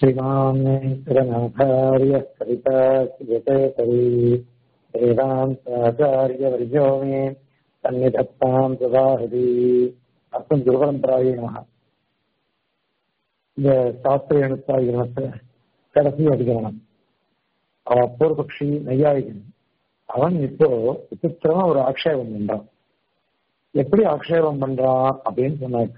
श्रीमान् वेङ्कटनाथार्य कवितासिगतेतरी वेदान्ताचार्यवर्यो मे सन्निधत्तां सदाहृदि அர்த்தம் குருபரம்பராயே நமக இந்த சாஸ்திர எழுத்தாகிரணத்துல கடைசி அதிகரணம் அவன் பூர்வபக்ஷி நையாயிகன் அவன் இப்போ விசித்திரமா ஒரு ஆக்ஷேபம் பண்றான் எப்படி ஆக்ஷேபம் பண்றான் அப்படின்னு சொன்னாக்க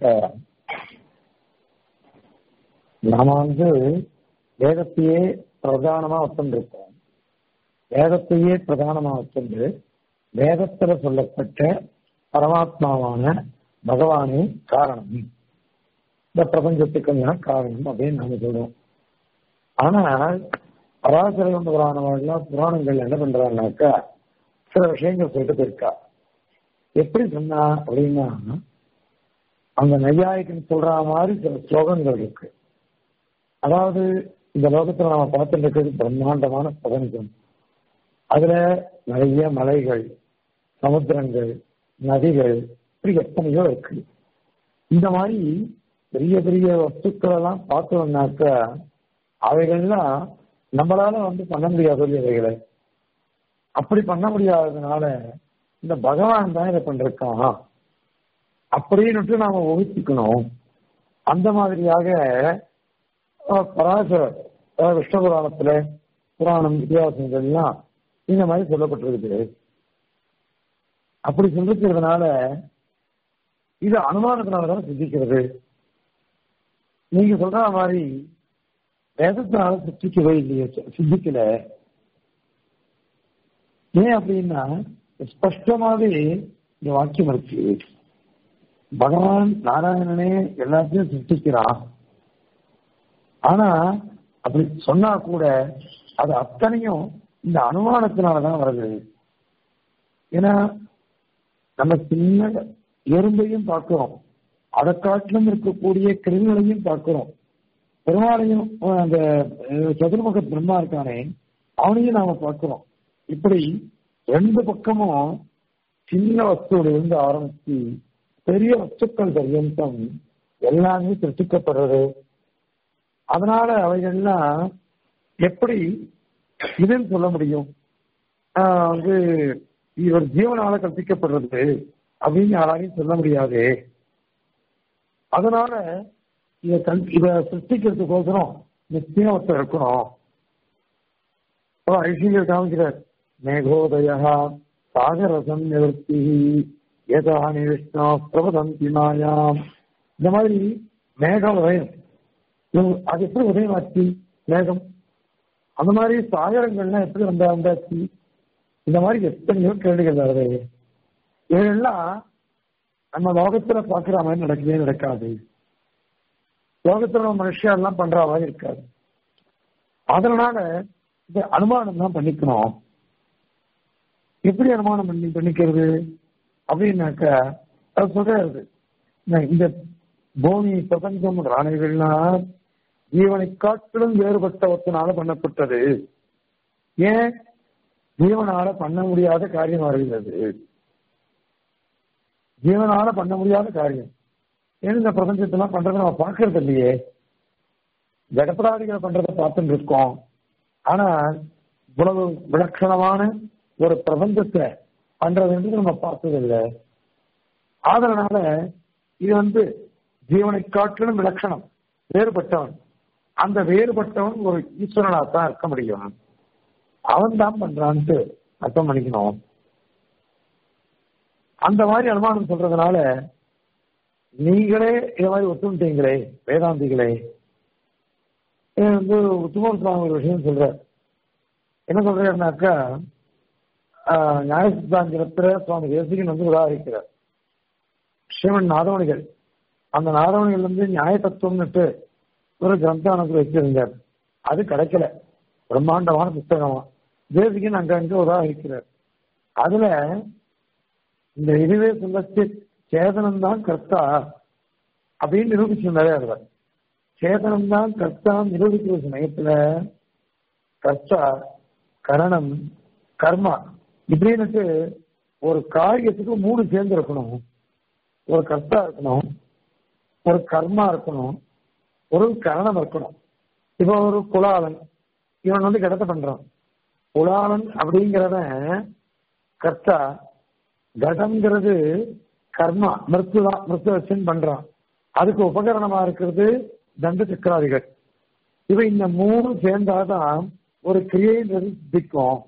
நாம வந்து வேதத்தையே பிரதானமா வச்சுருக்கோம் வேதத்தையே பிரதானமா வச்சுண்டு வேதத்துல சொல்லப்பட்ட பரமாத்மாவான பகவானே காரணம் இந்த பிரபஞ்சத்துக்கு காரணம் அப்படின்னு நாம சொல்றோம் ஆனால் பராசர புராணங்கள்லாம் புராணங்கள் என்ன பண்றாங்கனாக்கா சில விஷயங்கள் சொல்லிட்டு போயிருக்கா எப்படி சொன்னா அப்படின்னா அந்த நையாயிக்கன் சொல்ற மாதிரி சில ஸ்லோகங்கள் இருக்கு அதாவது இந்த லோகத்துல நம்ம பார்த்துட்டு இருக்கிறது பிரம்மாண்டமான பிரபஞ்சம் அதுல நிறைய மலைகள் சமுத்திரங்கள் நதிகள் இப்படி எத்தனையோ இருக்கு இந்த மாதிரி பெரிய பெரிய வஸ்துக்கள் எல்லாம் பார்த்தோம்னாக்க அவைகள்லாம் நம்மளால வந்து பண்ண முடியாது அவைகளை அப்படி பண்ண முடியாததுனால இந்த பகவான் தான் இதை பண்ணிருக்கான் அப்படின்னு நாம ஊகிச்சுக்கணும் அந்த மாதிரியாக பராசர விஷ்ணு புராணத்துல புராணம் இதிகாசங்கள்லாம் இந்த மாதிரி சொல்லப்பட்டிருக்குது அப்படி சொல்லிருக்கிறதுனால இது அனுமானத்தினாலதான் சித்திக்கிறது நீங்க சொல்ற மாதிரி வேதத்தினால சித்திக்கவே இல்லையே சித்திக்கல ஏன் அப்படின்னா ஸ்பஷ்டமாவே இந்த வாக்கியம் இருக்கு பகவான் நாராயணனே எல்லாத்தையும் சிருஷ்டிக்கிறான் ஆனா அப்படி சொன்னா கூட அது அத்தனையும் இந்த அனுமானத்தினாலதான் வருது ஏன்னா நம்ம சின்ன எறும்பையும் பார்க்கிறோம் அதை காட்டிலும் இருக்கக்கூடிய கிருமிகளையும் பார்க்கிறோம் பெருமாளையும் அந்த சதுர்முக பிரம்மா இருக்கானே அவனையும் நாம பார்க்கிறோம் இப்படி ரெண்டு பக்கமும் சின்ன வஸ்துவில இருந்து ஆரம்பிச்சு பெரிய வஸ்துக்கள் பர்யந்தம் எல்லாமே சிருஷ்டிக்கப்படுறது அதனால அவைகள்லாம் எப்படி இதுன்னு சொல்ல முடியும் வந்து இவர் ஜீவனால கற்பிக்கப்படுறது அப்படின்னு யாராலையும் சொல்ல முடியாது அதனால இதை கண் இதை சிருஷ்டிக்கிறதுக்கோசரம் நிச்சயம் ஒருத்தர் இருக்கணும் ஐஸ்வர்யர் காமிக்கிறார் மேகோதயா சாகரசம் நிவர்த்தி ஏதானி விஷ்ணு பிரபதந்தி மாயாம் இந்த மாதிரி மேகம் உதயம் அது எப்படி உதயமாச்சு மேகம் அந்த மாதிரி சாகரங்கள்லாம் எப்படி வந்தா வந்தாச்சு இந்த மாதிரி எத்தனையோ கேள்விகள் வருது இதெல்லாம் நம்ம லோகத்துல பாக்குற மாதிரி நடக்கவே நடக்காது லோகத்துல நம்ம மனுஷன் எல்லாம் பண்ற மாதிரி இருக்காது அதனால இந்த அனுமானம் தான் பண்ணிக்கணும் எப்படி அனுமானம் பண்ணி பண்ணிக்கிறது அப்படின்னாக்க அது சொல்றது இந்த பூமி பிரபஞ்சம் ராணிகள்லாம் ஜீவனை காட்டிலும் வேறுபட்டவத்தினால பண்ணப்பட்டது ஏன் ஜீவனால பண்ண முடியாத காரியம் வருகிறது ஜீவனால பண்ண முடியாத காரியம் ஏன் இந்த பிரபஞ்சத்தெல்லாம் பண்றதை நம்ம பார்க்கறது இல்லையே ஜடப்படாதிகளை பண்றதை பார்த்துட்டு இருக்கோம் ஆனா இவ்வளவு விலட்சணமான ஒரு பிரபஞ்சத்தை பண்றதுன்றது நம்ம பார்த்ததில்லை அதனால இது வந்து ஜீவனை காட்டிலும் விலட்சணம் வேறுபட்டவன் அந்த வேறுபட்டவன் ஒரு ஈஸ்வரனா தான் இருக்க முடியும் அவன் தான் பண்றான்ட்டு அர்த்தம் பண்ணிக்கணும் அந்த மாதிரி அனுமானம் சொல்றதுனால நீங்களே இதை மாதிரி ஒத்துமிட்டீங்களே வேதாந்திகளே வந்து உத்துமர் சுவாமி ஒரு விஷயம் சொல்ற என்ன சொல்றாருனாக்கா நியாய சித்தாந்திரத்துல சுவாமி தேசிகன் வந்து உதாரிக்கிறார் ஸ்ரீமன் நாதவணிகள் அந்த நாதவணிகள் வந்து நியாய தத்துவம்னுட்டு ஒரு கிரந்தானத்தில் வச்சிருந்தார் அது கிடைக்கல பிரம்மாண்டமான புத்தகமா தேசிகன் அங்கங்க உதாரிக்கிறார் அதுல இந்த இதுவே சொல்லச்சு சேதனம் தான் கர்த்தா அப்படின்னு நிரூபிச்சிருந்தாரே அவர் சேதனம் தான் கர்த்தா நிரூபிக்கிற சமயத்துல கர்த்தா கரணம் கர்மா இப்படின்னுட்டு ஒரு காரியத்துக்கு மூணு சேர்ந்து இருக்கணும் ஒரு கர்த்தா இருக்கணும் ஒரு கர்மா இருக்கணும் ஒரு கரணம் இருக்கணும் இப்போ ஒரு குலாலன் இவன் வந்து கடத்த பண்றான் குலாலன் அப்படிங்கிறவன் கர்த்தா கடம்ங்கிறது கர்மா மிருத்து தான் மிருத்து வச்சுன்னு பண்றான் அதுக்கு உபகரணமா இருக்கிறது தண்ட சக்கராதிகள் இவ இந்த மூணு சேர்ந்தாதான் ஒரு கிரியைன்றது சித்திக்கும்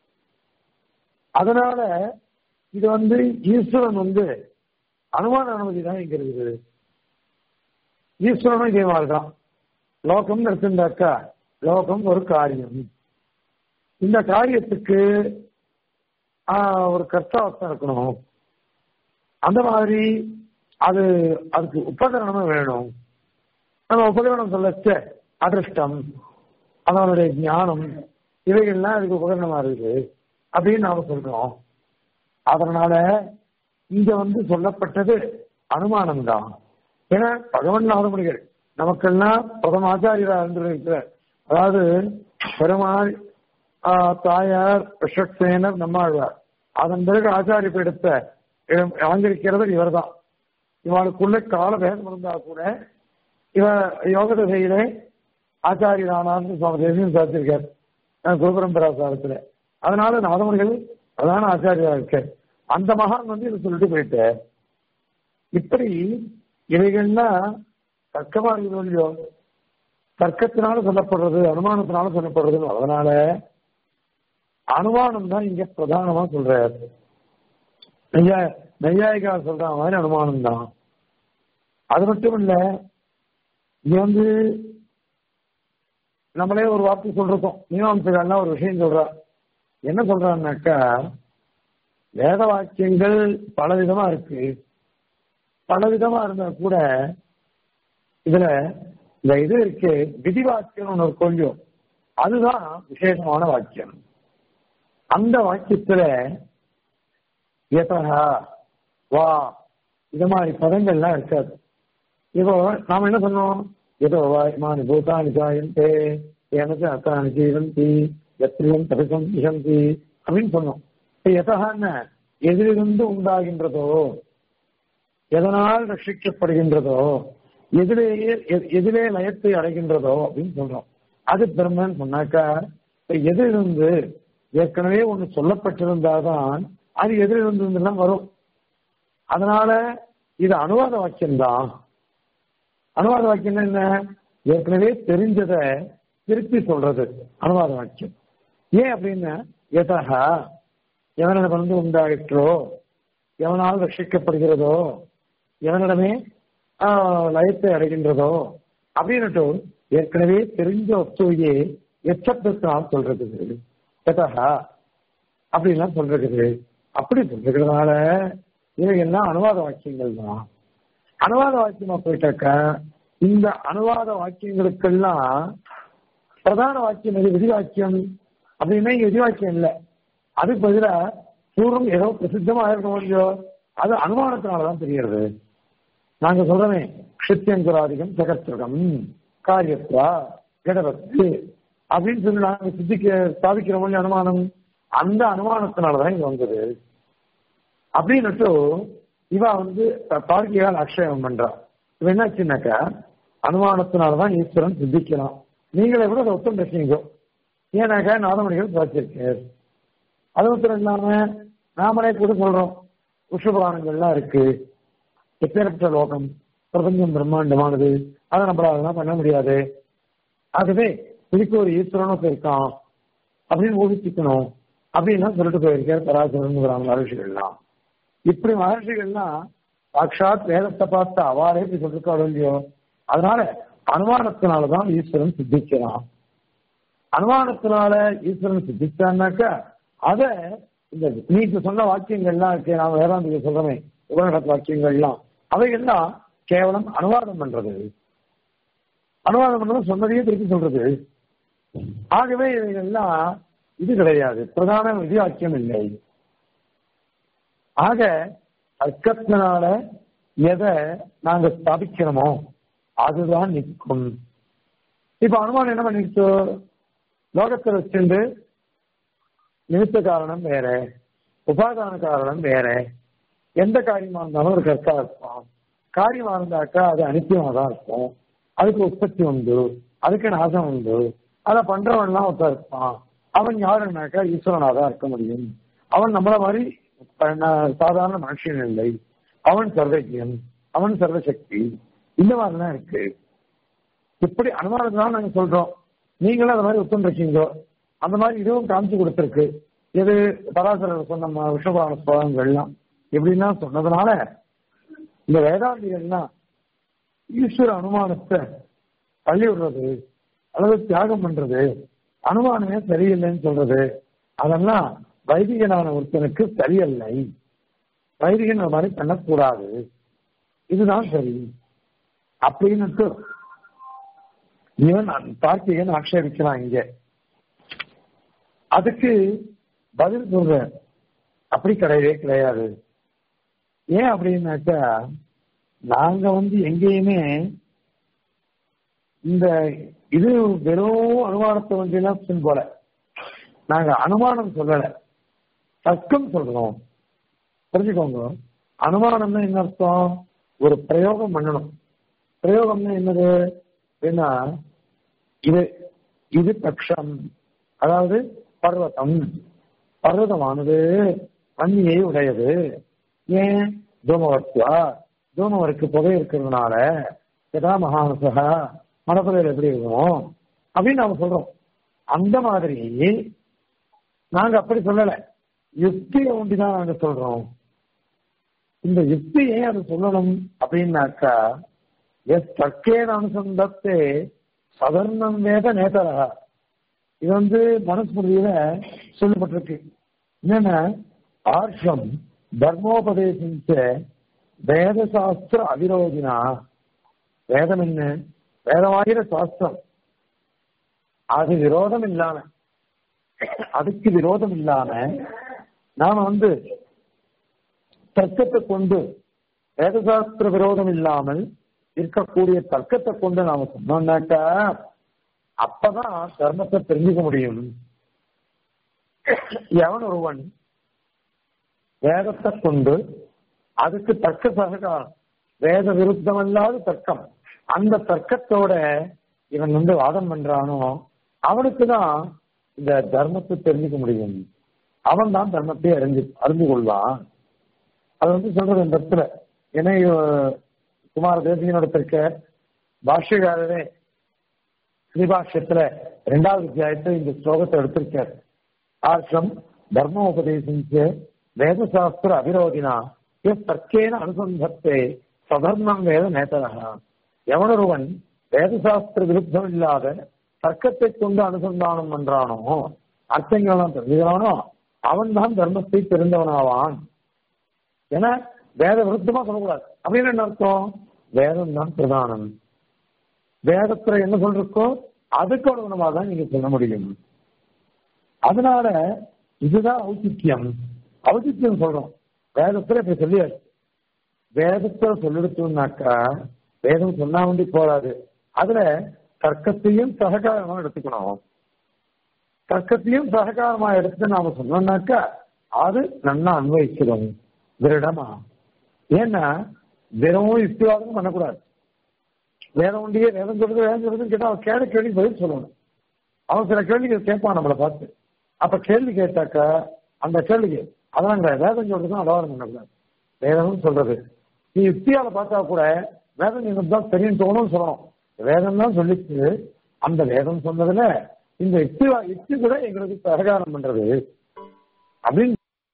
அதனால இது வந்து ஈஸ்வரன் வந்து அனுமான அனுமதி தான் இங்க இருக்குது ஈஸ்வரனும் இதே மாதிரிதான் லோகம் எடுத்திருந்தாக்கா லோகம் ஒரு காரியம் இந்த காரியத்துக்கு ஆஹ், ஒரு கர்த்தாவஸ்தான் இருக்கணும் அந்த மாதிரி அது அதுக்கு உபகரணமும் வேணும் நம்ம உபகரணம் சொல்லச்ச அதிர்ஷ்டம் அதனுடைய ஞானம் இவைகள்லாம் அதுக்கு உபகரணமா இருக்குது அப்படின்னு நாம சொல்றோம் அதனால இங்க வந்து சொல்லப்பட்டது அனுமானம் தான் ஏன்னா பகவன் நாதமுடிகள் நமக்கெல்லாம் பிரதம ஆச்சாரியரா இருந்திருக்கிறார் அதாவது பெருமாள் ஆஹ், தாயார் விஸ்வக்சேனர் நம்மாழ்வார் அதன் பிறகு ஆச்சாரிய பீடத்தை இடம் அலங்கரிக்கிறவர் இவர்தான் இவளுக்குள்ள கால பேதம் இருந்தா கூட இவ யோக திசையிலே ஆச்சாரியரானார்னு சுவாமி தேசியம் சாதிச்சிருக்கார் குருபரம்பரா சாரத்துல அதனால நாதமணிகள் பிரதான ஆச்சாரியா இருக்கார் அந்த மகான் வந்து இதை சொல்லிட்டு போயிட்டார் இப்படி இவைகள்லாம் தர்க்கமா இருக்குது இல்லையோ தர்க்கத்தினால சொல்லப்படுறது அனுமானத்தினால சொல்லப்படுறது அதனால அனுமானம் தான் இங்க பிரதானமா சொல்றார் நெய்யா நெய்யாயிகா சொல்ற மாதிரி அனுமானம் தான் அது மட்டும் இல்ல இங்க வந்து நம்மளே ஒரு வார்த்தை சொல்றோம் மீமாம்சகள்லாம் ஒரு விஷயம் சொல்றா என்ன சொல்றான்னாக்கா வேத வாக்கியங்கள் பல விதமா இருக்கு பல விதமா இருந்தா கூட இதுல இந்த இது இருக்கு விதி வாக்கியம் ஒன்று ஒரு கொஞ்சம் அதுதான் விசேஷமான வாக்கியம் அந்த வாக்கியத்துல எதா வா இது மாதிரி பதங்கள்லாம் இருக்காது இப்போ நாம என்ன சொன்னோம் ஏதோ வா இமானி பூதானி ஜாயந்தே எனக்கு அத்தானி ஜீவந்தி எத்திரியம் தரிசம் இகந்தி அப்படின்னு சொன்னோம் இப்ப எதகான்னு எதிலிருந்து உண்டாகின்றதோ எதனால் ரட்சிக்கப்படுகின்றதோ எதிலேயே எ- எதிலே லயத்தை அடைகின்றதோ அப்படின்னு சொல்றோம் அது பிரம்மன் சொன்னாக்கா இப்ப எதிலிருந்து ஏற்கனவே ஒண்ணு சொல்லப்பட்டிருந்தாதான் அது எதிலிருந்து வரும் அதனால இது அனுவாத வாக்கியம்தான் அனுவாத வாக்கியம் என்ன ஏற்கனவே தெரிஞ்சதை திருப்பி சொல்றது அனுவாத வாக்கியம் ஏன் அப்படின்னா எதா எவனிடம் வந்து உண்டாயிற்றோ எவனால் ரட்சிக்கப்படுகிறதோ எவனிடமே ஆஹ், லயத்தை அடைகின்றதோ அப்படின்னுட்டு ஏற்கனவே தெரிஞ்ச வஸ்துவையே எச்சத்தினால் சொல்றது எதா அப்படிலாம் சொல்றது அப்படி சொல்றதுனால இவைகள்லாம் அனுவாத வாக்கியங்கள் தான் அனுவாத வாக்கியமா போயிட்டாக்கா இந்த அனுவாத வாக்கியங்களுக்கெல்லாம் பிரதான வாக்கியம் எது விதி வாக்கியம் அப்படின்னா இங்க விதி வாக்கியம் இல்லை அதுக்கு பதிலா பூர்வம் ஏதோ பிரசித்தமா இருக்க இல்லையோ அது அனுமானத்தினாலதான் தெரிகிறது நாங்க சொல்றோமே க்ஷித்தியங்குராதிகம் ஜெகத்ருகம் காரியத்வா கடவத்து அப்படின்னு சொல்லி நாங்க சித்திக்க ஸ்தாபிக்கிறோம் இல்லையா அனுமானம் அந்த அனுமானத்தினாலதான் இது வந்தது அப்படின்னுட்டு இவ வந்து பார்க்கியால் அக்ஷயம் பண்றா இவ என்னாச்சுன்னாக்கா அனுமானத்தினாலதான் ஈஸ்வரன் சித்திக்கலாம் நீங்களே கூட அதை ஒத்தம் பேசுறீங்க ஏன்னாக்கா நாதமணிகள் பார்த்திருக்கார் அது மாத்திரம் இல்லாம நாமளே கூட சொல்றோம் புருஷபுராணங்கள்லாம் இருக்கு எப்பேற்பட்ட லோகம் பிரபஞ்சம் பிரம்மாண்டமானது அதை நம்மளால அதெல்லாம் பண்ண முடியாது ஆகவே இதுக்கு ஒரு ஈஸ்வரனும் இருக்கான் அப்படின்னு ஊகிச்சுக்கணும் அப்படின்லாம் சொல்லிட்டு போயிருக்கார் பராசரன் மகர்ஷிகள்லாம் இப்படி மகர்ஷிகள்லாம் சாட்சாத் வேதத்தை பார்த்து அவாறே இப்படி சொல்லிருக்காளோ இல்லையோ அதனால அனுமானத்தினாலதான் ஈஸ்வரன் சித்திக்கிறான் அனுமானத்தினால ஈஸ்வரன் சித்திச்சான்னாக்கா அத இந்த நீ இப்ப சொன்ன வாக்கியங்கள்லாம் இருக்கு நான் வேதாந்திக சொல்றேன் உபநடத் வாக்கியங்கள்லாம் அவைகள்லாம் கேவலம் அனுவாதம் பண்றது அனுவாதம் பண்றது சொன்னதையே திருப்பி சொல்றது ஆகவே இவைகள்லாம் இது கிடையாது பிரதான விதி வாக்கியம் இல்லை ஆக தர்க்கத்தினால எதை நாங்க ஸ்தாபிக்கிறோமோ அதுதான் நிற்கும் இப்ப அனுமானம் என்ன பண்ணிடுச்சு லோகத்தை வச்சுண்டு நிமித்த காரணம் வேற உபாதான காரணம் வேற எந்த காரியமா இருந்தாலும் ஒரு கர்த்தா இருப்பான் காரியமா இருந்தாக்கா அது அனித்தியமா தான் இருக்கும் அதுக்கு உற்பத்தி உண்டு அதுக்கு நாசம் உண்டு அதை பண்றவன்லாம் ஒருத்தன் இருப்பான் அவன் யாருன்னாக்கா ஈஸ்வரனா தான் இருக்க முடியும் அவன் நம்மள மாதிரி ப- சாதாரண மனுஷன் இல்லை அவன் சர்வஜன் அவன் சர்வசக்தி இந்த மாதிரிலாம் இருக்கு இப்படி அனுமானத்தான் நாங்க சொல்றோம் நீங்களும் அந்த மாதிரி ஒத்துழைக்கீங்க அந்த மாதிரி இதுவும் காமிச்சு கொடுத்திருக்கு இது பராசரர் சொன்ன ம- விஷபுராண ஸ்லோகங்கள்லாம் எப்படின்னா சொன்னதுனால இந்த வேதாந்திகள்லாம் ஈஸ்வர அனுமானத்தை தள்ளி விடுறது அல்லது தியாகம் பண்றது அனுமானமே சரியில்லைன்னு சொல்றது அதெல்லாம் வைதிகனான ஒருத்தனுக்கு சரியல்லை வைதிகன் அந்த மாதிரி பண்ணக்கூடாது இதுதான் சரி அப்படின்னுட்டு இவன் பார்த்திகன் ஆட்சேபிக்கிறான் இங்க அதுக்கு பதில் சொல்ற அப்படி கிடையவே கிடையாது ஏன் அப்படின்னாக்கா நாங்க வந்து எங்கேயுமே இந்த இது வெறும் அனுமானத்தை வந்து போல நாங்க அனுமானம் சொல்லல தர்க்கம் சொல்றோம் புரிஞ்சுக்கோங்க அனுமானம்னா என்ன அர்த்தம் ஒரு பிரயோகம் பண்ணணும் பிரயோகம்னா என்னது என்ன இது இது பட்சம் அதாவது பர்வதம் பர்வதமானது வன்னியை உடையது ஏன் தூமவர்த்தியா தூமவருக்கு புகை இருக்கிறதுனால எதா மகானசகா மனசுல எப்படி இருக்கும் அப்படின்னு நாம சொல்றோம் அந்த மாதிரி நாங்க அப்படி சொல்லல யுக்தியை ஒண்டிதான் நாங்க சொல்றோம் இந்த யுக்தி ஏன் அது சொல்லணும் அப்படின்னாக்கா எஸ் தர்க்கேன அனுசந்தத்தே சதர்ணம் வேத நேதரகா இது வந்து மனுஸ்மிருதியில சொல்லப்பட்டிருக்கு என்னன்னா ஆர்ஷம் தர்மோபதேசிச்ச வேத சாஸ்திர அவிரோதினா வேதம் என்ன வேதமாகிற சாஸ்திரம் அது விரோதம் இல்லாம அதுக்கு விரோதம் இல்லாம நாம வந்து தர்க்கத்தை கொண்டு வேதசாஸ்திர விரோதம் இல்லாமல் இருக்கக்கூடிய தர்க்கத்தை கொண்டு நாம சொன்னோம்னாக்கா அப்பதான் தர்மத்தை தெரிஞ்சுக்க முடியும் எவன் ஒருவன் வேதத்தை கொண்டு அதுக்கு தர்க்க சககாரம் வேத விருத்தமல்லாத தர்க்கம் அந்த தர்க்கத்தோட இவன் வந்து வாதம் பண்றானோ அவனுக்கு தான் இந்த தர்மத்தை தெரிஞ்சுக்க முடியும் அவன் தான் தர்மத்தை அறிஞ்சு அறிந்து கொள்வான் அது வந்து சொல்றது இந்த இடத்துல ஏன்னா இவ- குமார தேசிகனோட இருக்க பாஷ்யக்காரரே ஸ்ரீபாஷ்யத்துல இரண்டாவது அத்தியாயத்தை இந்த ஸ்லோகத்தை எடுத்திருக்கார் ஆர்ஷம் தர்மோபதேசிச்சு வேதசாஸ்திர அவிரோதினா எஸ் தர்க்கேன அனுசந்தத்தை சதர்மம் வேத நேதரகா எவனொருவன் வேதசாஸ்திர விருத்தம் இல்லாத தர்க்கத்தை கொண்டு அனுசந்தானம் பண்றானோ அர்த்தங்கள்லாம் தெரிஞ்சுக்கிறானோ அவன் தான் தர்மத்தை தெரிந்தவனாவான் ஏன்னா வேத விருத்தமா சொல்லக்கூடாது அப்படின்னு என்ன அர்த்தம் வேதம் தான் பிரதானம் வேதத்துல என்ன சொல்றக்கோ அதுக்கு அனுகுணமா தான் நீங்க சொல்ல முடியும் அதனால இதுதான் ஔச்சித்யம் ஔச்சித்யம் சொல்றோம் வேதத்துல இப்ப சொல்லியாச்சு வேதத்துல சொல்லிடுத்தோம்னாக்கா வேதம் சொன்னா வேண்டி போறாது அதுல தர்க்கத்தையும் சககாரமா எடுத்துக்கணும் தர்க்கத்தையும் சககாரமா எடுத்து நாம சொன்னோம்னாக்கா அது நல்லா அன்வயிச்சிடும் திருடமா ஏன்னா வெறும் யுக்திவாதம் பண்ணக்கூடாது வேதம் உண்டியே வேதம் சொல்றது வேதம் சொல்றதுன்னு கேட்டா அவன் கேட கேள்வி பதில் சொல்லணும் அவன் சில கேள்விகள் கேட்பான் நம்மளை பார்த்து அப்ப கேள்வி கேட்டாக்கா அந்த கேள்விக்கு அதான் கிடையாது வேதம் சொல்றதும் அலவாரம் பண்ணக்கூடாது வேதம்னு சொல்றது நீ யுக்தியால பார்த்தா கூட வேதம் எனக்கு தான் தெரியும் தோணும்னு சொல்லணும் வேதம் தான் சொல்லிச்சு அந்த வேதம் சொன்னதுல இந்த யுக்தி யுக்தி கூட எங்களுக்கு சககாரம் பண்றது அப்படின்னு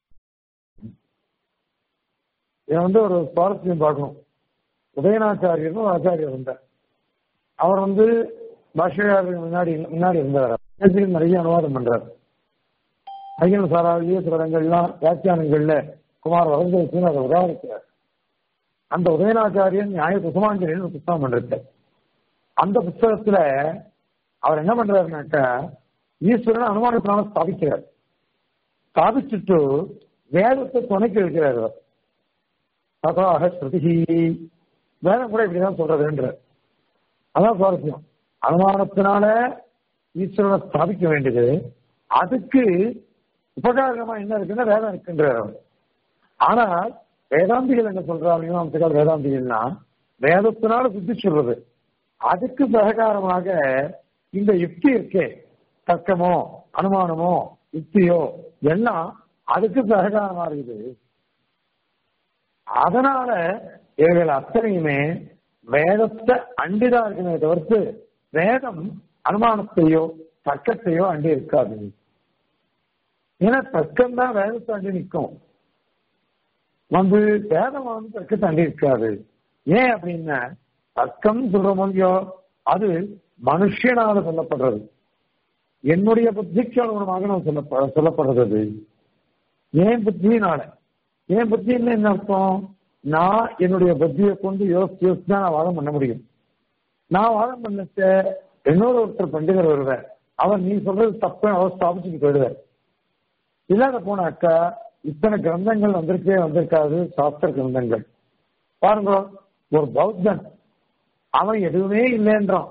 இதை வந்து ஒரு சுவாரஸ்யம் பார்க்கணும் உதயநாச்சாரியர்னு ஒரு ஆச்சாரியர் இருந்தார் அவர் வந்து பாஷ்யக்காரருக்கு முன்னாடி முன்னாடி இருந்தார் பேசுகிற நிறைய அனுவாதம் பண்றார் ஐயன் சாராவிலேயே சில இடங்கள்லாம் வியாக்கியானங்கள்ல குமார் வரதேசன் அதை உதாரிக்கிறார் அந்த உதயநாச்சாரியன் நியாய குசுமாஞ்சலின்னு ஒரு புத்தகம் பண்ணிருக்கார் அந்த புத்தகத்துல அவர் என்ன பண்றாருனாக்கா ஈஸ்வரன் அனுமானத்தினால ஸ்தாபிக்கிறார் ஸ்தாபிச்சுட்டு வேதத்தை துணைக்கு வைக்கிறார் அவர் ததாக ஸ்ருதி வேதம் கூட இப்படிதான் சொல்றதுன்ற அதான் சுவாரஸ்யம் அனுமானத்தினால ஈஸ்வரனை ஸ்தாபிக்க வேண்டியது அதுக்கு உபகாரமா என்ன இருக்குன்னா வேதம் இருக்குன்றார் அவர் ஆனால் வேதாந்திகள் என்ன சொல்றாங்க மீமாம்சகால் வேதாந்திகள்னா வேதத்தினால சுத்தி சொல்றது அதுக்கு சககாரமாக இந்த யுக்தி இருக்கே தர்க்கமோ அனுமானமோ யுக்தியோ எல்லாம் அதுக்கு சககாரமா இருக்குது அதனால இவைகள் அத்தனையுமே வேதத்தை அண்டிதான் இருக்குமே தவிர்த்து வேதம் அனுமானத்தையோ தர்க்கத்தையோ அண்டி இருக்காது ஏன்னா தர்க்கம் தான் வேதத்தை அண்டி நிற்கும் வந்து வேதம் வந்து தர்க்கத்தை அண்டி இருக்காது ஏன் அப்படின்னா தர்க்கம் சொல்ற முடியோ அது மனுஷனால சொல்லப்படுறது என்னுடைய புத்திக்கு அனுகுணமாக நான் சொல்ல சொல்லப்படுறது அது ஏன் புத்தியினால ஏன் புத்தின்னு என்ன அர்த்தம் நான் என்னுடைய புத்தியை கொண்டு யோசிச்சு யோசிச்சு தான் நான் வாதம் பண்ண முடியும் நான் வாதம் பண்ணச்ச இன்னொரு ஒருத்தர் பண்டிதர் வருவார் அவர் நீ சொல்றது தப்பு அவர் ஸ்தாபிச்சுட்டு போயிடுவார் இல்லாத போனாக்கா இத்தனை கிரந்தங்கள் வந்திருக்கே வந்திருக்காது சாஸ்திர கிரந்தங்கள் பாருங்க ஒரு பௌத்தன் அவன் எதுவுமே இல்லைன்றான்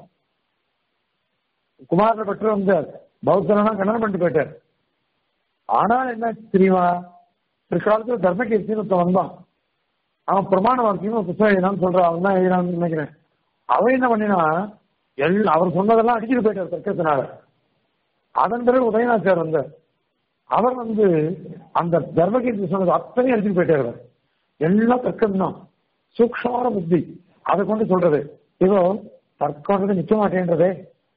குமார பெற்று வந்தார் பௌத்தனா கல்யாணம் பண்ணிட்டு போயிட்டார் ஆனால் என்ன தெரியுமா பிற்காலத்தில் தர்மகீர்த்தின்னு ஒருத்தன் வந்தான் அவன் பிரமாண வாக்கியம் ஒரு புத்தகம் எழுதினான்னு சொல்றான் அவன் தான் எழுதினான்னு நினைக்கிறேன் அவன் என்ன பண்ணினா எல் அவர் சொன்னதெல்லாம் அடிச்சுட்டு போயிட்டார் தர்க்கத்தினால அதன் பிறகு உதயநாச்சார் வந்தார் அவர் வந்து அந்த தர்மகீர்த்தி சொன்னது அத்தனையும் அடிச்சுட்டு போயிட்டார் எல்லாம் தர்க்கம் தான் சூக்ஷமான புத்தி அதை கொண்டு சொல்றது இதோ தர்க்கம் நிக்க மாட்டேன்றதே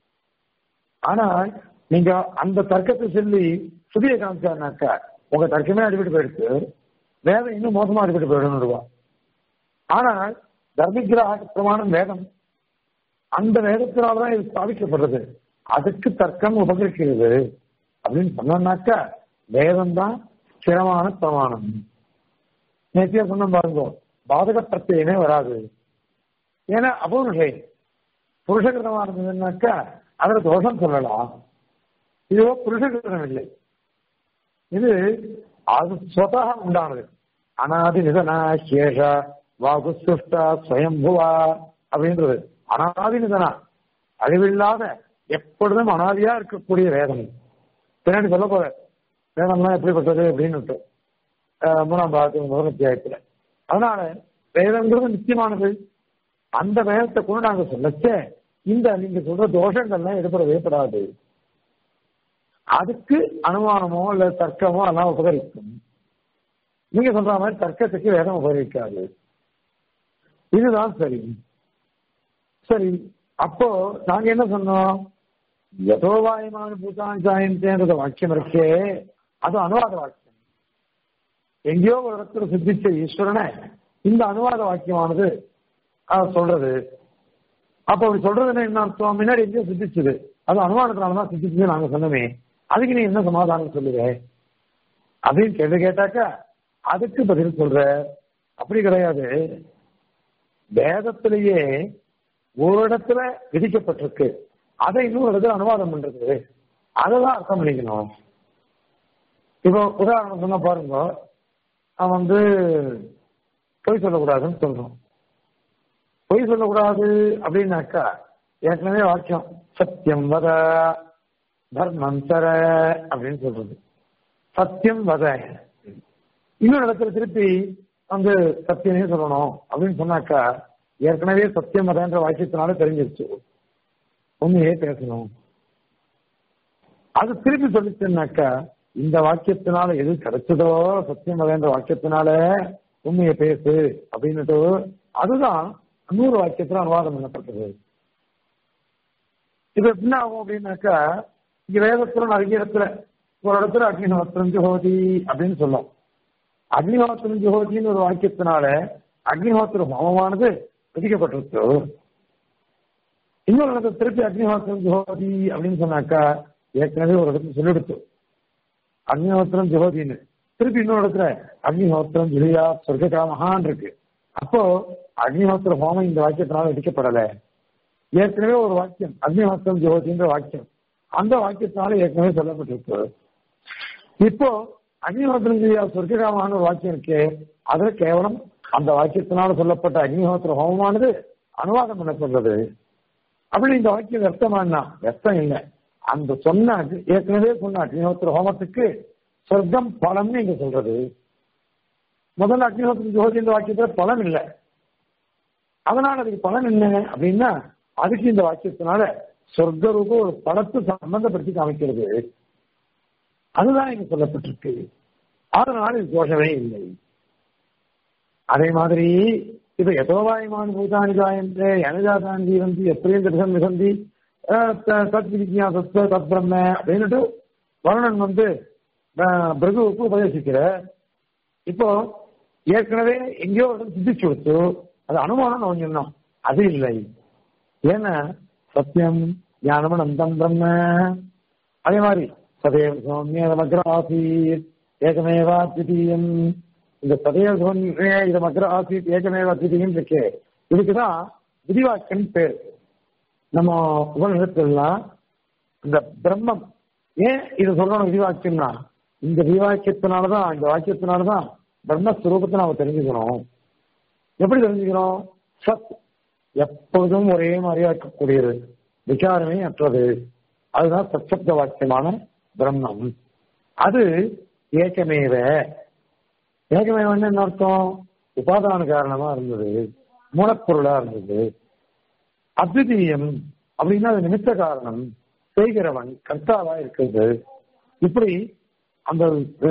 ஆனா நீங்க அந்த தர்க்கத்தை சொல்லி சுதியை காமிச்சாருனாக்கா உங்க தர்க்கமே அடிபட்டு போயிடுச்சு வேதம் இன்னும் மோசமா அடிபட்டு போயிடும் ஆனால் தர்மிகிரக பிரமாணம் வேதம் அந்த வேதத்தினால்தான் இது ஸ்தாபிக்கப்படுறது அதுக்கு தர்க்கம் உபகரிக்கிறது அப்படின்னு சொன்னாக்கா வேதம் தான் ஸ்திரமான பிரமாணம் நேத்தியா சொன்ன பாருங்க பாதக பிரத்யமே வராது ஏன்னா அபௌருஷை புருஷகிருதமா இருந்ததுன்னாக்கா அதுல தோஷம் சொல்லலாம் இதுவோ புருஷகிருதம் இல்லை இது அது சொதா உண்டானது அனாதி நிதனா சேஷ வாகு சுஷ்டா ஸ்வயம்புவா அப்படின்றது அனாதி நிதனா அழிவில்லாத எப்பொழுதும் அனாதியா இருக்கக்கூடிய வேதம் பின்னாடி சொல்ல போற வேதம்லாம் எப்படிப்பட்டது அப்படின்னு மூணாம் பாகத்து முதல் அத்தியாயத்துல அதனால வேதங்கிறது நிச்சயமானது அந்த வேதத்தை கூட நாங்க சொல்லச்சே இந்த நீங்க சொல்ற தோஷங்கள்லாம் எடுப்படவே படாது அதுக்கு அனுமானமோ இல்ல தர்க்கமோ எல்லாம் உபகரிக்கும் நீங்க சொல்ற மாதிரி தர்க்கத்துக்கு வேதம் உபகரிக்காது இதுதான் சரி சரி அப்போ நாங்க என்ன சொன்னோம் யதோவாயமான பூதான் சாயந்தேன்ற வாக்கியம் இருக்கே அது அனுவாத வாக்கியம் எங்கேயோ ஒரு இடத்துல சித்திச்ச ஈஸ்வரனை இந்த அனுவாத வாக்கியமானது சொல்றது அப்ப அப்படி சொல்றதுன்னா என்ன அர்த்தம் முன்னாடி எங்கேயோ சித்திச்சது அது அனுமானத்தினாலதான் சித்திச்சது நாங்க சொன்னோமே அதுக்கு நீ என்ன சமாதானம் சொல்லுவ அப்படின்னு கேள்வி கேட்டாக்கா அதுக்கு பதில் சொல்ற அப்படி கிடையாது வேதத்திலேயே ஒரு இடத்துல விதிக்கப்பட்டிருக்கு அதை இன்னொரு இடத்துல அனுவாதம் பண்றது அதெல்லாம் அர்த்தம் பண்ணிக்கணும் இப்போ உதாரணம் சொன்ன பாருங்க அவன் வந்து பொய் சொல்லக்கூடாதுன்னு சொல்றோம் பொய் சொல்லக்கூடாது அப்படின்னாக்கா ஏற்கனவே வாக்கியம் சத்தியம் வத தர்மம் தர அப்படின்னு சொல்றது சத்தியம் வத இன்னொரு இடத்துல திருப்பி வந்து சத்தியமே சொல்லணும் அப்படின்னு சொன்னாக்கா ஏற்கனவே சத்தியம் வதன்ற வாக்கியத்தினால தெரிஞ்சிருச்சு உண்மையே பேசணும் அது திருப்பி சொல்லிச்சுன்னாக்கா இந்த வாக்கியத்தினால எது கிடைச்சதோ சத்தியம் வதன்ற வாக்கியத்தினால உண்மையை பேசு அப்படின்னுட்டு அதுதான் நூறு வாக்கியத்துல அனுவாதம் பண்ணப்பட்டது இது என்ன ஆகும் அப்படின்னாக்கா இங்க வேதத்துல நிறைய இடத்துல ஒரு இடத்துல அக்னிஹோத்திரம் ஜோதி அப்படின்னு சொல்லும் அக்னிஹோத்திரம் ஜோதின்னு ஒரு வாக்கியத்தினால அக்னிஹோத்திர ஹோமமானது விதிக்கப்பட்டிருக்கு இன்னொரு இடத்துல திருப்பி அக்னிஹோத்திரம் ஜோதி அப்படின்னு சொன்னாக்கா ஏற்கனவே ஒரு இடத்துல சொல்லிடுத்து அக்னிஹோத்திரம் ஜோதின்னு திருப்பி இன்னொரு இடத்துல அக்னிஹோத்திரம் ஜுலியா சொர்க்ககாமகான் இருக்கு அப்போ அக்னிஹோத்திர ஹோமம் இந்த வாக்கியத்தினால விதிக்கப்படலை ஏற்கனவே ஒரு வாக்கியம் அக்னிஹோத்திரம் ஜோதின்ற வாக்கியம் அந்த வாக்கியத்தினால ஏற்கனவே சொல்லப்பட்டிருக்கு இப்போ அக்னிஹோத்திரம் ஜெயா சொர்க்ககாமான ஒரு வாக்கியம் இருக்கு அதுல கேவலம் அந்த வாக்கியத்தினால சொல்லப்பட்ட அக்னிஹோத்திர ஹோமமானது அனுவாதம் பண்ணப்படுறது அப்படி இந்த வாக்கியம் வெர்த்தமானா வெர்த்தம் இல்லை அந்த சொன்ன ஏற்கனவே சொன்ன அக்னிஹோத்திர ஹோமத்துக்கு சொர்க்கம் பலம்னு இங்க சொல்றது முதல்ல அக்னிஹோத்திரம் ஜோதி இந்த வாக்கியத்துல பலன் இல்லை அதனால அதுக்கு பலன் என்ன அப்படின்னா அதுக்கு இந்த வாக்கியத்தினால சொர்க்க ரூப ஒரு படத்தை சம்பந்தப்படுத்தி காமிக்கிறது அதுதான் இங்க சொல்லப்பட்டிருக்கு அதனால இது தோஷமே இல்லை அதே மாதிரி இப்ப எதோவாயமான பூதானி ஜாயந்தே எனஜாதாந்தி வந்து எப்படியும் திருசன் விசந்தி தத் விஜயாசத்த தத் பிரம்ம அப்படின்னுட்டு வருணன் வந்து பிரகுவுக்கு உபதேசிக்கிற இப்போ ஏற்கனவே எங்கேயோ ஒரு சித்திச்சு கொடுத்து அது அனுமானம் நம்ம சொன்னோம் அது இல்லை ஏன்னா சத்தியம் ஞானம் அனந்தம் பிரம்ம அதே மாதிரி சதேவ சௌமிய மக்ர ஆசீத் ஏகமேவா திதீயம் இந்த சதேவ சௌமிய இது மக்ர ஆசீத் ஏகமேவா திதீயம் இருக்கு இதுக்குதான் விதிவாக்கன் பேர் நம்ம உபநிஷத்துலாம் இந்த பிரம்மம் ஏன் இது சொல்லணும் விதிவாக்கியம்னா இந்த விதிவாக்கியத்தினாலதான் இந்த வாக்கியத்தினாலதான் பிரம்மஸ்வரூபத்தை நாம தெரிஞ்சுக்கணும் எப்படி தெரிஞ்சுக்கணும் சத் எப்பொழுதும் ஒரே மாதிரியா இருக்கக்கூடியது விசாரமே அற்றது அதுதான் சச்சப்த வாக்கியமான பிரம்மம் அது ஏக்கமேவ ஏகமேவன்னு என்ன அர்த்தம் உபாதான காரணமா இருந்தது மூலப்பொருளா இருந்தது அத்விதீயம் அப்படின்னா அது நிமித்த காரணம் செய்கிறவன் கர்த்தாவா இருக்கிறது இப்படி அந்த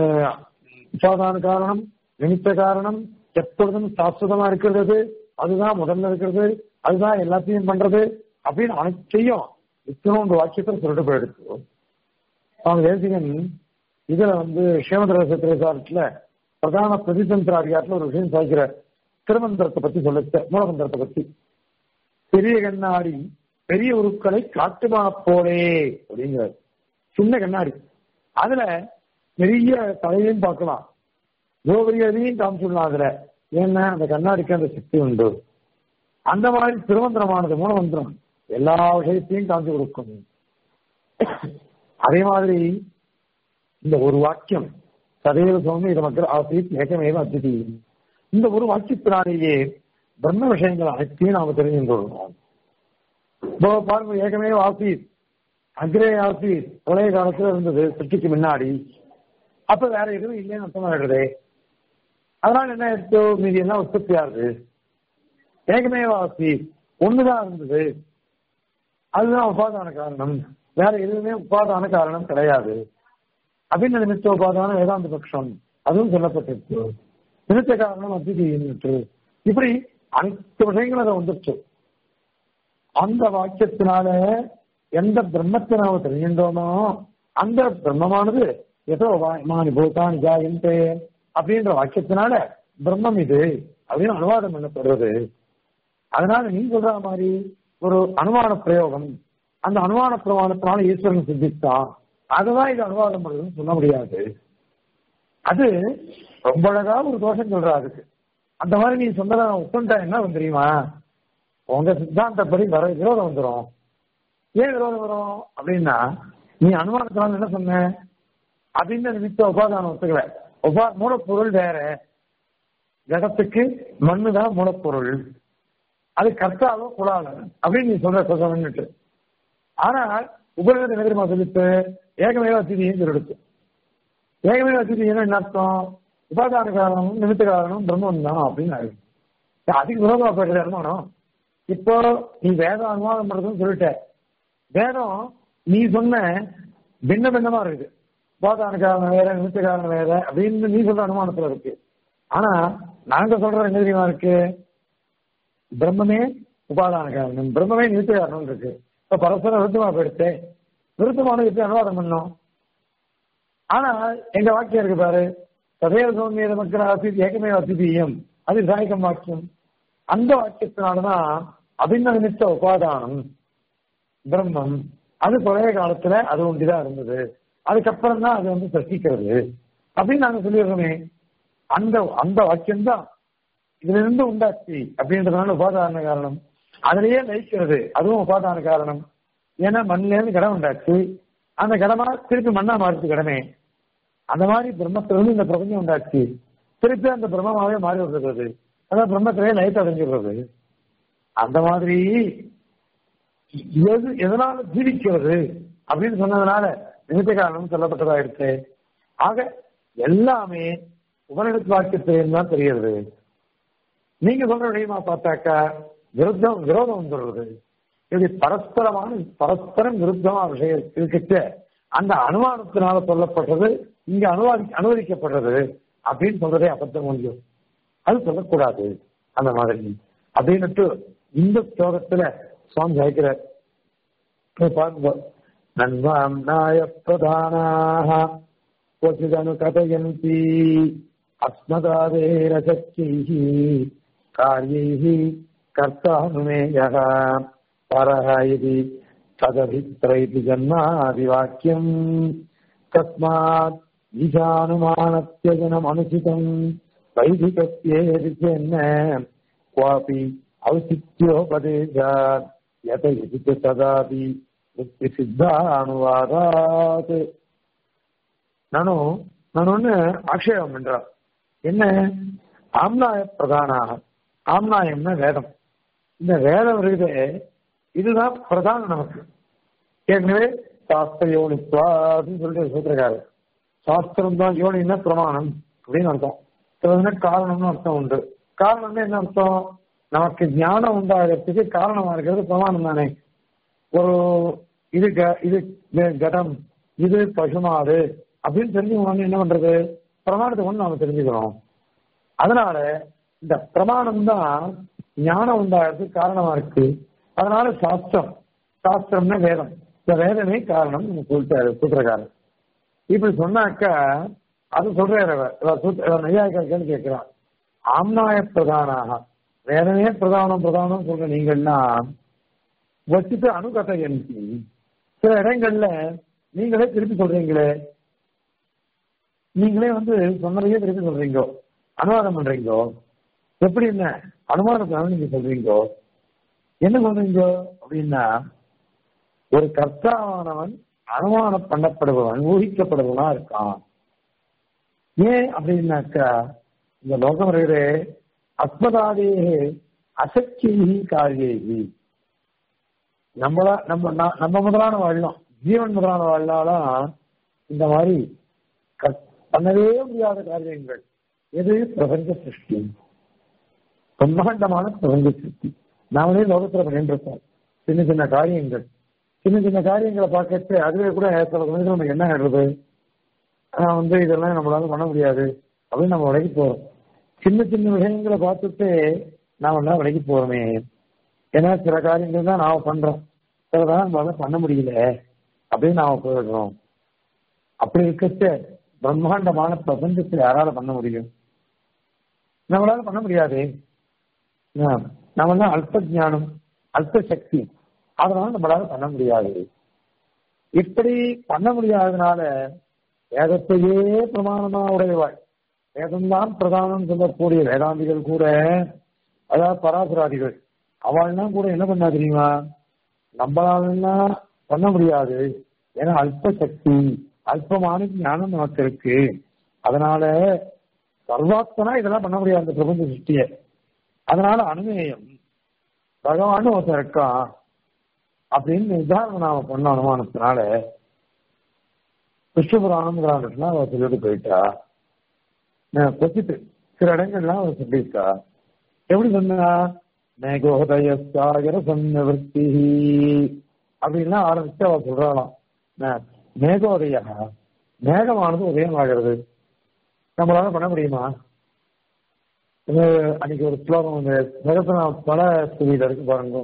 உபாதான காரணம் நிமித்த காரணம் எப்பொழுதும் சாஸ்வதமா இருக்கிறது அதுதான் முதல்ல இருக்கிறது அதுதான் எல்லாத்தையும் பண்றது அப்படின்னு அனைத்தையும் இத்தனோண்டு வாக்கியத்தை சொல்லிட்டு போயிடுச்சு அவங்க தேசிகன் இதுல வந்து ஸ்ரீமந்த திரைசாரத்துல பிரதான பிரதிதந்திர அதிகாரத்துல ஒரு விஷயம் சாய்க்கிற திருமந்திரத்தை பத்தி சொல்ல மூலமந்திரத்தை பத்தி பெரிய கண்ணாடி பெரிய உருக்களை காட்டுமா போலே அப்படிங்கிறார் சின்ன கண்ணாடி அதுல பெரிய தலையையும் பார்க்கலாம் கோபரியதையும் காமிச்சுடலாம் அதுல ஏன்னா அந்த கண்ணாடிக்கு அந்த சக்தி உண்டு அந்த மாதிரி திருமந்திரமானது மூலமந்திரம் எல்லா விஷயத்தையும் காமிச்சு கொடுக்கும் அதே மாதிரி இந்த ஒரு வாக்கியம் சதேவ சுவாமி இது மக்கள் ஆசித் ஏகமேவ அத்திதி இந்த ஒரு வாக்கியத்தினாலேயே பிரம்ம விஷயங்கள் அனைத்தையும் நாம தெரிஞ்சு கொள்ளணும் இப்போ பாருங்க ஏகமே ஆசித் அக்ரே ஆசித் பழைய காலத்துல இருந்தது சிருஷ்டிக்கு முன்னாடி அப்ப வேற எதுவும் இல்லைன்னு அர்த்தம் ஆயிடுது அதனால என்ன எடுத்து மீதி எல்லாம் உற்பத்தி ஆகுது ஏகமே ஆசித் ஒண்ணுதான் இருந்தது அதுதான் உபாதான காரணம் வேற எதுவுமே உபாதான காரணம் கிடையாது அப்படின்னு நிமித்த உபாதான வேதாந்த பட்சம் அதுவும் சொல்லப்பட்டிருக்கு நிமித்த காரணம் அத்திட்டு இப்படி அனைத்து விஷயங்களும் அதை வந்துருச்சு அந்த வாக்கியத்தினால எந்த பிரம்மத்தை நாம தெரிகின்றோமோ அந்த பிரம்மமானது ஏதோ மானி பூதானி ஜாயந்தே அப்படின்ற வாக்கியத்தினால பிரம்மம் இது அப்படின்னு அனுவாதம் பண்ணப்படுறது அதனால நீ சொல்ற மாதிரி ஒரு அனுமான பிரயோகம் அந்த அனுமான பிரமாணத்தினால ஈஸ்வரன் சித்தித்தான் அதுதான் இது அனுவாதம் பண்ணுறதுன்னு சொல்ல முடியாது அது ரொம்ப அழகா ஒரு தோஷம் சொல்றா அதுக்கு அந்த மாதிரி நீ சொன்னதை ஒத்துண்டா என்ன வந்து தெரியுமா உங்க சித்தாந்தப்படி வர விரோதம் வந்துடும் ஏன் விரோதம் வரும் அப்படின்னா நீ அனுமானத்தினால என்ன சொன்ன அப்படின்னு நிமித்த உபாதானம் ஒத்துக்கல உபா மூலப்பொருள் வேற ஜடத்துக்கு மண்ணு தான் மூலப்பொருள் அது கர்த்தாவோ குலாலம் அப்படின்னு நீ சொல்ற சொல்லிட்டு ஆனால் உபநிடத்தை என்ன தெரியுமா சொல்லிட்டு ஏகமேவ அத்திதியும் சொல்லிடுச்சு ஏகமேவ அத்திதி என்ன அர்த்தம் உபாதான காரணமும் நிமித்த காரணம் பிரம்மம் தான் அப்படின்னு ஆயிடுச்சு அதுக்கு விரோதமா போயிடுது அனுமானம் இப்போ நீ வேதம் அனுமானம் பண்றதுன்னு சொல்லிட்ட வேதம் நீ சொன்ன பின்ன பின்னமா இருக்குது உபாதான காரணம் வேற நிமித்த காரணம் வேற அப்படின்னு நீ சொல்ற அனுமானத்துல இருக்கு ஆனா நாங்க சொல்ற என்ன தெரியுமா இருக்கு பிரம்மமே உபாதான காரணம் பிரம்மமே நிமித்த காரணம் இருக்கு இப்ப பரஸ்பரம் விருத்தமா போயிடுச்சு விருத்தமானது எப்படி அனுவாதம் பண்ணோம் ஆனா எங்க வாக்கியம் இருக்கு பாரு சதேவ சௌமிய மக்கள் ஆசித் ஏகமே அசிதியம் அது சாயகம் வாக்கியம் அந்த வாக்கியத்தினாலதான் அபின்ன நிமித்த உபாதானம் பிரம்மம் அது பழைய காலத்துல அது ஒன்றுதான் இருந்தது அதுக்கப்புறம் தான் அது வந்து சசிக்கிறது அப்படின்னு நாங்க சொல்லிடுறோமே அந்த அந்த வாக்கியம் தான் இதுல இருந்து உண்டாச்சு அப்படின்றதுனால உபாதான காரணம் அதுலயே லயிக்கிறது அதுவும் உபாதான காரணம் ஏன்னா மண்ணில இருந்து கடம் உண்டாச்சு அந்த கடமா திருப்பி மண்ணா மாறுச்சு கடமே அந்த மாதிரி பிரம்மத்திலிருந்து இந்த பிரபஞ்சம் உண்டாச்சு திருப்பி அந்த பிரம்மமாவே மாறி விடுறது அதான் பிரம்மத்திலே லயத்தை அடைஞ்சிடுறது அந்த மாதிரி எது எதனால ஜீவிக்கிறது அப்படின்னு சொன்னதுனால நிமித்த காரணம் சொல்லப்பட்டதா இருக்கு ஆக எல்லாமே உபநிடத்து வாக்கியத்திலேயும் தான் தெரிகிறது நீங்க சொல்ற விடயமா பார்த்தாக்கா விருத்தம் விரோதம் வந்துடுறது இப்படி பரஸ்பரமான பரஸ்பரம் விருத்தமா விஷயம் இருக்கிட்ட அந்த அனுமானத்தினால சொல்லப்பட்டது இங்க அனுவாதி அனுமதிக்கப்பட்டது அப்படின்னு சொல்றதே அபத்தம் முடியும் அது சொல்லக்கூடாது அந்த மாதிரி அப்படின்னுட்டு இந்த ஸ்லோகத்துல சுவாமி ஜெயிக்கிறார் பாருங்க நன்வாம்னாய பிரதானாக क्वचिदनु कथयन्ति अस्मदादेरशक्यैः कार्यैः कर्तानुमेयः परः इति तदभित्र इति जन्मादिवाक्यम् तस्मात् ईशानुमानत्यजनमनुचितम् वैदिकस्येति चेन्न क्वापि औचित्योपदेशात् यत इति च तदापि नित्यसिद्धानुवादात् நானும் நான் ஒண்ணு ஆக்ஷேபம் பண்றேன் என்ன ஆம்நாய பிரதானாக ஆம்நாயம்னா வேதம் இந்த வேதம் இருக்குது இதுதான் பிரதானம் நமக்கு ஏற்கனவே சாஸ்திர யோனித்வான்னு சொல்லிட்டு சூத்திரக்காரு சாஸ்திரம் தான் யோனின்னா பிரமாணம் அப்படின்னு அர்த்தம் சிலதுனா காரணம்னு அர்த்தம் உண்டு காரணம்னா என்ன அர்த்தம் நமக்கு ஞானம் உண்டாகிறதுக்கு காரணமா இருக்கிறது பிரமாணம் தானே ஒரு இது க- இது கடம் இது பசுமாடு அப்படின்னு தெரிஞ்சுக்கணும் என்ன பண்றது பிரமாணத்தை ஒண்ணு நாம தெரிஞ்சுக்கிறோம் அதனால இந்த பிரமாணம் தான் ஞானம் உண்டாகிறதுக்கு காரணமா இருக்கு அதனால சாஸ்திரம் சாஸ்திரம்னா வேதம் இந்த வேதமே காரணம் நம்ம சொல்லிட்டாரு சூத்திரக்காரர் இப்படி சொன்னாக்கா அது சொல்றாரு அவர். இவர் சூத்- இவர் நையாயிக்கான்னு கேட்கிறான் ஆம்நாய பிரதானாக வேதமே பிரதானம் பிரதானம் சொல்ற நீங்கன்னா வச்சுட்டு அணுகதை எனக்கு சில இடங்கள்ல நீங்களே திருப்பி சொல்றீங்களே நீங்களே வந்து சொன்னதையே திருப்பி சொல்றீங்க அனுவாதம் பண்றீங்க எப்படி என்ன அனுமானத்தினால நீங்க சொல்றீங்க என்ன சொல்றீங்க அப்படின்னா ஒரு கர்த்தாவானவன் அனுமானம் பண்ணப்படுபவன் ஊகிக்கப்படுபவனா இருக்கான் ஏன் அப்படின்னாக்கா இந்த லோகம் இருக்கிற அஸ்மதாதே அசக்தி காரியேகி நம்மளா நம்ம ந- நம்ம முதலான வாழலாம் ஜீவன் முதலான வாழலாம் இந்த மாதிரி கற்- பண்ணவே முடியாத காரியங்கள் எது பிரபஞ்ச சிருஷ்டி பிரம்மாண்டமான பிரபஞ்ச சிருஷ்டி நாமளே லோகத்துல பண்ணிட்டு இருக்கோம் சின்ன சின்ன காரியங்கள் சின்ன சின்ன காரியங்களை பார்க்கறது அதுவே கூட சில சமயத்துல நமக்கு என்ன ஆயிடுறது ஆஹ் வந்து இதெல்லாம் நம்மளால பண்ண முடியாது அப்படின்னு நம்ம விலகி போறோம் சின்ன சின்ன விஷயங்களை பார்த்துட்டு நாம எல்லாம் விலகி போறோமே ஏன்னா சில காரியங்கள் தான் நாம பண்றோம் சிலதான் நம்மளால பண்ண முடியல அப்படின்னு நாம போயிடுறோம் அப்படி இருக்கச்ச பிரம்மாண்டமான பிரபஞ்சத்தை யாரால பண்ண முடியும் நம்மளால பண்ண முடியாது நம்ம தான் அல்ப ஞானம் அல்ப சக்தி அதனால நம்மளால பண்ண முடியாது இப்படி பண்ண முடியாததுனால வேதத்தையே பிரமாணமா உடையவாள் வேதம்தான் பிரதானம் சொல்லக்கூடிய வேதாந்திகள் கூட அதாவது பராசுராதிகள் அவள்லாம் கூட என்ன பண்ணா தெரியுமா நம்மளாலாம் பண்ண முடியாது ஏன்னா அல்ப சக்தி அல்பமான ஞானம் நமக்கு இருக்கு அதனால சர்வாத்மனா இதெல்லாம் பண்ண முடியாது அந்த பிரபஞ்ச சிருஷ்டிய அதனால அனுமேயம் பகவான் ஒருத்தன் இருக்கான் அப்படின்னு நிர்தாரணம் நாம பண்ண அனுமானத்தினால விஷ்ணு புராணம்ங்கிறான்லாம் அவர் சொல்லிட்டு போயிட்டா நான் கொச்சிட்டு சில இடங்கள்லாம் அவர் சொல்லியிருக்கா எப்படி சொன்னா மேகோதய சாகர சன்னவர்த்தி அப்படின்லாம் ஆரம்பிச்சு அவ சொல்றாளாம் ந- மேகோதயா மேகமானது உதயமாகிறது நம்மளால பண்ண முடியுமா இது அன்னைக்கு ஒரு ஸ்லோகம் வந்து ஜெகத்தனா பல ஸ்துதியில இருக்கு பாருங்க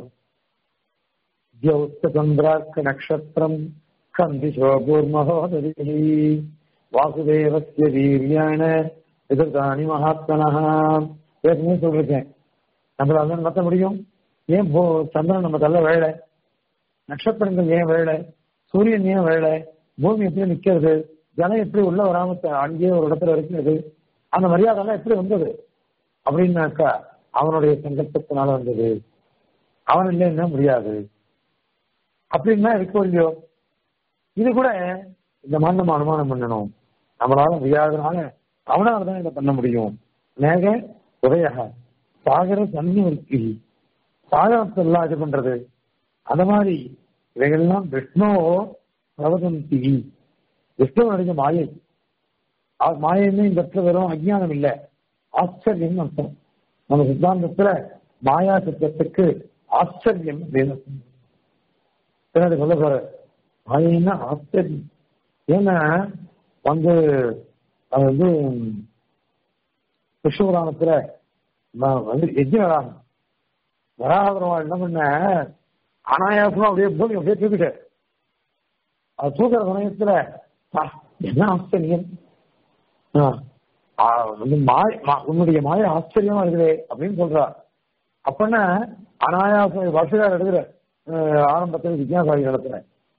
சந்திராக்க நக்ஷத்திரம் கந்திஷோ கூர்மகோதரி வாசுதேவஸ்ய வீரியான எதிர்த்தானி மகாத்மனः ஏற்கனவே சொல்லிருக்கேன் நம்மளால நடத்த முடியும் ஏன் போ சந்திரன் நம்ம தள்ள வேலை நட்சத்திரங்கள் ஏன் வேலை சூரியன் ஏன் வேலை பூமி எப்படி நிக்கிறது ஜனம் எப்படி உள்ள வராம த- அங்கேயே ஒரு இடத்துல இருக்கிறது அந்த மரியாதைலாம் எப்படி வந்தது அப்படின்னாக்கா அவனுடைய சங்கல்பத்தினால வந்தது அவன் இல்லைன்னா முடியாது அப்படின்னா இருக்கோ இல்லையோ இது கூட இந்த மாதிரி நம்ம அனுமானம் பண்ணணும் நம்மளால முடியாதனால அவனால தான் இதை பண்ண முடியும் மேக உதயக சாகர சன்னிவர்த்தி சாகரத்தெல்லாம் இது பண்றது அந்த மாதிரி இவைகள்லாம் விஷ்ணு பிரவதந்தி விஷ்ணு நடிச்ச மாயை ஆ- மாயைன்னு இந்த இடத்துல வெறும் அஜ்ஞானம் இல்ல ஆச்சரியம் அர்த்தம் நம்ம சித்தாந்தத்துல மாயா சித்தத்துக்கு ஆச்சரியம் அப்படின்னு அர்த்தம். பின்னாடி சொல்ல போற மாயைன்னா ஆச்சரியம் ஏன்னா வந்து அது வந்து விஷ்ணுபுராணத்துல நான் வந்து யஜ்ஞராமன் வராகபெருமாள் என்ன பண்ண அனாயாசமா அப்படியே பூமி அப்படியே தூக்கிட்டார் அது தூக்குற சமயத்துல "பா, என்ன ஆச்சரியம் ஆ, ஆ, வந்து மாய மா- உன்னுடைய மாய ஆச்சரியமா இருக்குதே அப்படின்னு சொல்றா அப்பன்னா அனாயாசம் வருஷகார் எடுக்கிற அஹ், ஆரம்பத்தில் விஜயாசாரி நடத்துற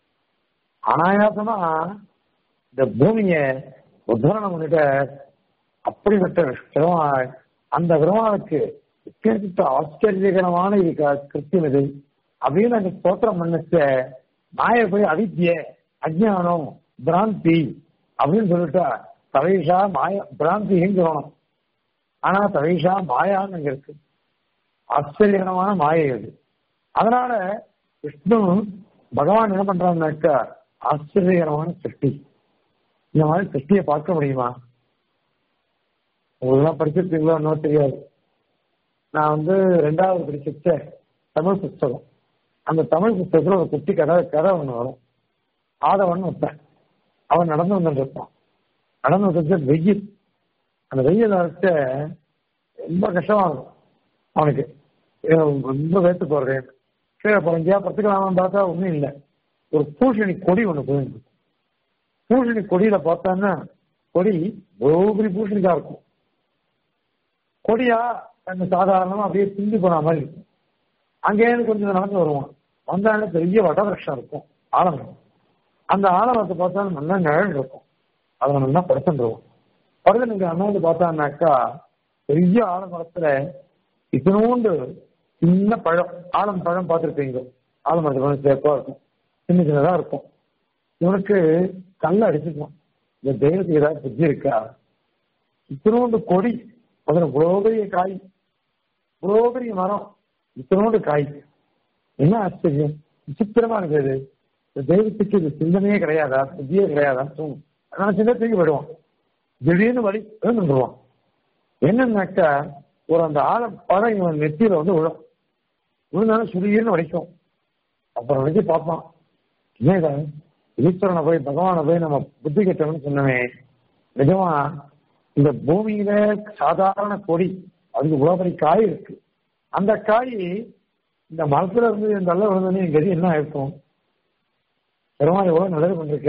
அனாயாசமா இந்த பூமிய உத்தரணம் பண்ணிட்ட அப்படிப்பட்ட பெருமாள் அந்த பெருமாளுக்கு இப்பேற்பட்ட ஆச்சரியகரமான இது க- கிருத்தியம் இது அப்படின்னு அந்த ஸ்தோத்திரம் பண்ணச்ச மாய போய் அவித்ய அஜ்ஞானம் பிராந்தி அப்படின்னு சொல்லிட்டா தவைஷா மாய பிராந்தின்னு சொல்லணும் ஆனா தவைஷா மாயான்னு அங்க இருக்கு ஆச்சரியகரமான மாயை அது அதனால விஷ்ணு பகவான் என்ன பண்றான்னாக்கா ஆச்சரியகரமான சிருஷ்டி இந்த மாதிரி சிருஷ்டியை பார்க்க முடியுமா உங்களெல்லாம் படிச்சிருக்கீங்களோ இன்னும் தெரியாது நான் வந்து ரெண்டாவது படிச்ச தமிழ் புஸ்தகம் அந்த தமிழ் புஸ்தகத்துல ஒரு குட்டி கதை கதை ஒண்ணு வரும் ஆதவன் ஒருத்தன் அவன் நடந்து வந்துட்டு இருப்பான் நடந்து வந்துட்டு வெயில் அந்த வெயில் வரைச்ச ரொம்ப கஷ்டமா இருக்கும் அவனுக்கு ஏதோ ரொம்ப வேத்து போறேன் கீழே குறைஞ்சா பத்துக்கலாமான்னு பார்த்தா ஒண்ணும் இல்லை ஒரு பூசணி கொடி ஒண்ணு போயிருக்கு பூசணி கொடியில பார்த்தான்னா கொடி ஒவ்வொரு பூசணிக்கா இருக்கும் கொடியா அந்த சாதாரணமா அப்படியே பிந்தி போன மாதிரி இருக்கும் அங்கேயிருந்து கொஞ்சம் நடந்து வருவான் வந்தாலும் பெரிய வடவருஷம் இருக்கும் ஆலமரம் அந்த ஆலமரத்தை பார்த்தாலும் நல்லா நிழல் இருக்கும் அதை நல்லா படுத்துருவோம் படுத்து நீங்க அண்ணாந்து பார்த்தான்னாக்கா பெரிய ஆலமரத்துல இத்தினோண்டு சின்ன பழம் ஆலம் பழம் பார்த்துருப்பீங்க ஆலமரத்து பழம் சேப்பா இருக்கும் சின்ன சின்னதா இருக்கும் இவனுக்கு கல்ல அடிச்சுக்கும் இந்த தெய்வத்துக்கு ஏதாவது புத்தி இருக்கா இத்தினோண்டு கொடி அதுல இவ்வளோ பெரிய காய் இவ்வளோ பெரிய மரம் இத்தனோண்டு காய் என்ன ஆச்சரியம் விசித்திரமா இருக்குது இந்த தெய்வத்துக்கு இது சிந்தனையே கிடையாதா புத்தியே கிடையாதா தூங்கும் நான் சின்ன தூக்கி போயிடுவான் திடீர்னு வழி நின்றுவான் என்னன்னாக்கா ஒரு அந்த ஆழம் பழம் இவன் நெத்தியில வந்து விழும் விழுந்தாலும் சுரியன்னு வலிக்கும் அப்புறம் வச்சு பார்ப்பான் என்ன இதா ஈஸ்வரனை போய் பகவானை போய் நம்ம புத்தி கட்டணும்னு சொன்னவே நிஜமா இந்த பூமியில சாதாரண கொடி அதுக்கு இவ்வளவு பெரிய காய் இருக்கு அந்த காய் இந்த மரத்துல இருந்து இந்த நல்ல விழுந்தோடனே என் கதி என்ன ஆயிருக்கும் பெருமாள் எவ்வளவு நல்லது பண்ணிருக்க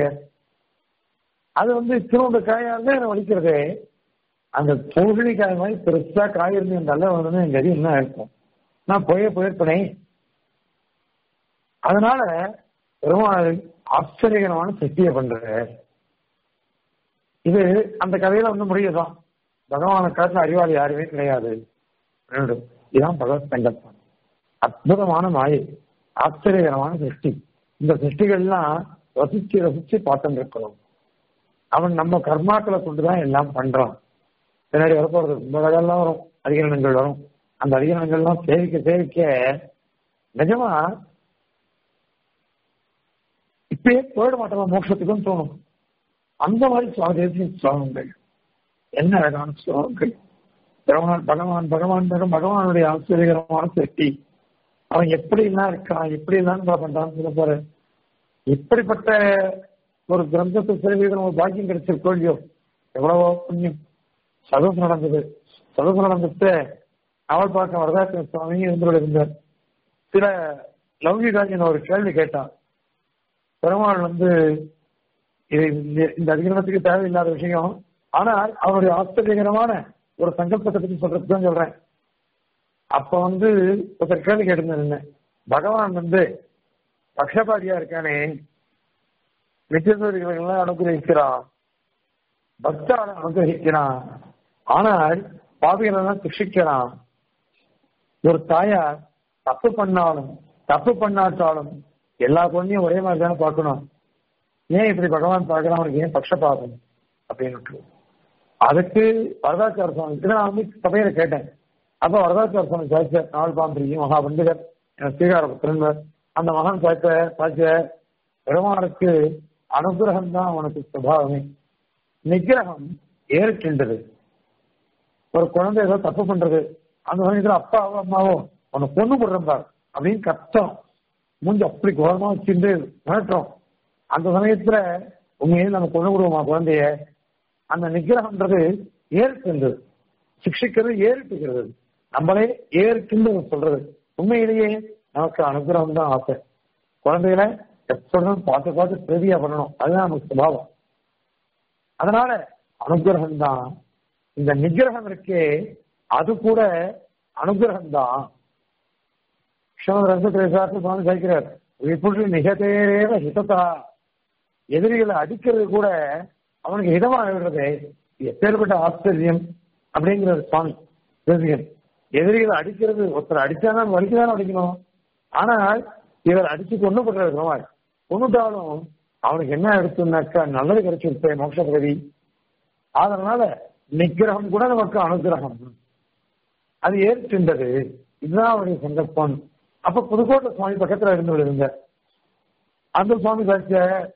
அது வந்து திரும்ப காயா இருந்தா எனக்கு வலிக்கிறதே அந்த பூசணி காய் மாதிரி பெருசா காய் இருந்து என் நல்ல விழுந்தோடனே என் கதி என்ன ஆயிருக்கும் நான் போயே போயிருப்பனே அதனால பெருமாள் ஆச்சரியகரமான சக்தியை பண்ற இது அந்த கதையில வந்து முடியுதான் பகவானை காட்டின அறிவாளி யாருமே கிடையாது ரெண்டு. இதுதான் பகவத் சங்கல்பம் அற்புதமான மாயை ஆச்சரியகரமான சிருஷ்டி இந்த சிருஷ்டிகள்லாம் ரசிச்சு ரசிச்சு பார்த்துட்டு இருக்கிறோம் அவன் நம்ம கர்மாக்களை கொண்டுதான் எல்லாம் பண்றான் பின்னாடி வரப்போறது ரொம்ப கதையெல்லாம் வரும் அதிகரணங்கள் வரும் அந்த அதிகரணங்கள்லாம் சேவிக்க சேவிக்க நிஜமா இப்பயே போயிட மாட்டோம் மோட்சத்துக்கும் தோணும் அந்த மாதிரி சுவாதேசிய ஸ்லோகங்கள் என்ன அழகான ஸ்லோகங்கள் பகவான் பகவான் பகவான் பகவான் பகவானுடைய ஆச்சரியகரமான சிருஷ்டி அவன் எப்படி எல்லாம் இருக்கான் எப்படி எல்லாம் பண்றான்னு சொல்ல போற இப்படிப்பட்ட ஒரு கிரந்தத்தை சிறுவீதம் ஒரு பாக்கியம் கிடைச்சிருக்கோ இல்லையோ எவ்வளவோ புண்ணியம் சதோசம் நடந்தது சதோசம் நடந்துட்டு அவள் பார்க்க வரதாசன் சுவாமி இருந்தோடு இருந்தார் சில லௌகிகாஜன் ஒரு கேள்வி கேட்டான் பெருமாள் வந்து இது இந்த- இந்த அதிகரணத்துக்கு தேவையில்லாத விஷயம் ஆனால் அவருடைய ஆச்சரியகரமான ஒரு சங்கல்பத்தை பத்தி சொல்றதுக்கு தான் சொல்றேன் அப்ப வந்து ஒருத்தர் கேள்வி கேட்டிருந்தேன் பகவான் வந்து பக்ஷபாதியா இருக்கானே நித்தியசூரிகளை அனுகிரகிக்கிறான் பக்தான அனுகிரகிக்கிறான் ஆனால் பாவிகளெல்லாம் சிக்ஷிக்கிறான் ஒரு தாயார் தப்பு பண்ணாலும் தப்பு பண்ணாட்டாலும் எல்லா பொண்ணையும் ஒரே மாதிரி தானே பார்க்கணும் ஏன் இப்படி பகவான் பார்க்கலாம் அவனுக்கு ஏன் பக்ஷபாதம் அப்படின்னு அதுக்கு வரதாச்சார சுவாமி நான் வந்து சபையில கேட்டேன் அப்ப வரதாச்சார சுவாமி சாய்ச்ச நாள் பாம்பரியும் மகா பண்டிகர் ஸ்ரீகார புத்திரன்வர் அந்த மகான் சாய்ச்ச சாய்ச்ச பெருமானுக்கு அனுகிரகம் தான் அவனுக்கு சுபாவமே நிகிரகம் ஏற்கின்றது ஒரு குழந்தை ஏதோ தப்பு பண்றது அந்த சமயத்துல அப்பாவோ அம்மாவோ உன்னை பொண்ணு போடுறேன் பார் அப்படின்னு கஷ்டம் மூஞ்சி அப்படி கோரமா வச்சுட்டு மிரட்டுறோம் அந்த சமயத்துல உண்மையே நம்ம கொண்டு விடுவோமா குழந்தைய அந்த நிகிரகம்ன்றது ஏற்கின்றது சிக்ஷிக்கிறது ஏறிட்டுக்கிறது நம்மளே ஏற்கின்ற சொல்றது உண்மையிலேயே நமக்கு அனுகிரகம் தான் ஆசை குழந்தைகளை எப்பொழுதும் பார்த்து பார்த்து பிரதியா பண்ணணும் அதுதான் நமக்கு சுபாவம் அதனால அனுகிரகம் தான் இந்த நிகிரகம் இருக்கே அது கூட அனுகிரகம் தான் சுவாமி கேட்கிறார் இப்படி நிகதேரேவ ஹிதத்தா எதிரிகளை அடிக்கிறது கூட அவனுக்கு ஹிதமாக விடுறது எப்பேற்பட்ட ஆச்சரியம் அப்படிங்கிறது சுவாமி தேசிகன் எதிரிகளை அடிக்கிறது ஒருத்தர் அடிச்சாதான் வலிக்குதானே அடிக்கணும் ஆனால் இவர் அடிச்சு கொண்டு போடுறது பெருமாள் கொண்டுட்டாலும் அவனுக்கு என்ன எடுத்துனாக்கா நல்லது கிடைச்சிருப்பேன் மோட்ச பதவி அதனால நிக்கிரகம் கூட நமக்கு அனுகிரகம் அது ஏற்கின்றது இதுதான் அவருடைய சந்தர்ப்பம் அப்ப புதுக்கோட்டை சுவாமி பக்கத்துல இருந்து இருந்த அந்த சுவாமி சாட்ச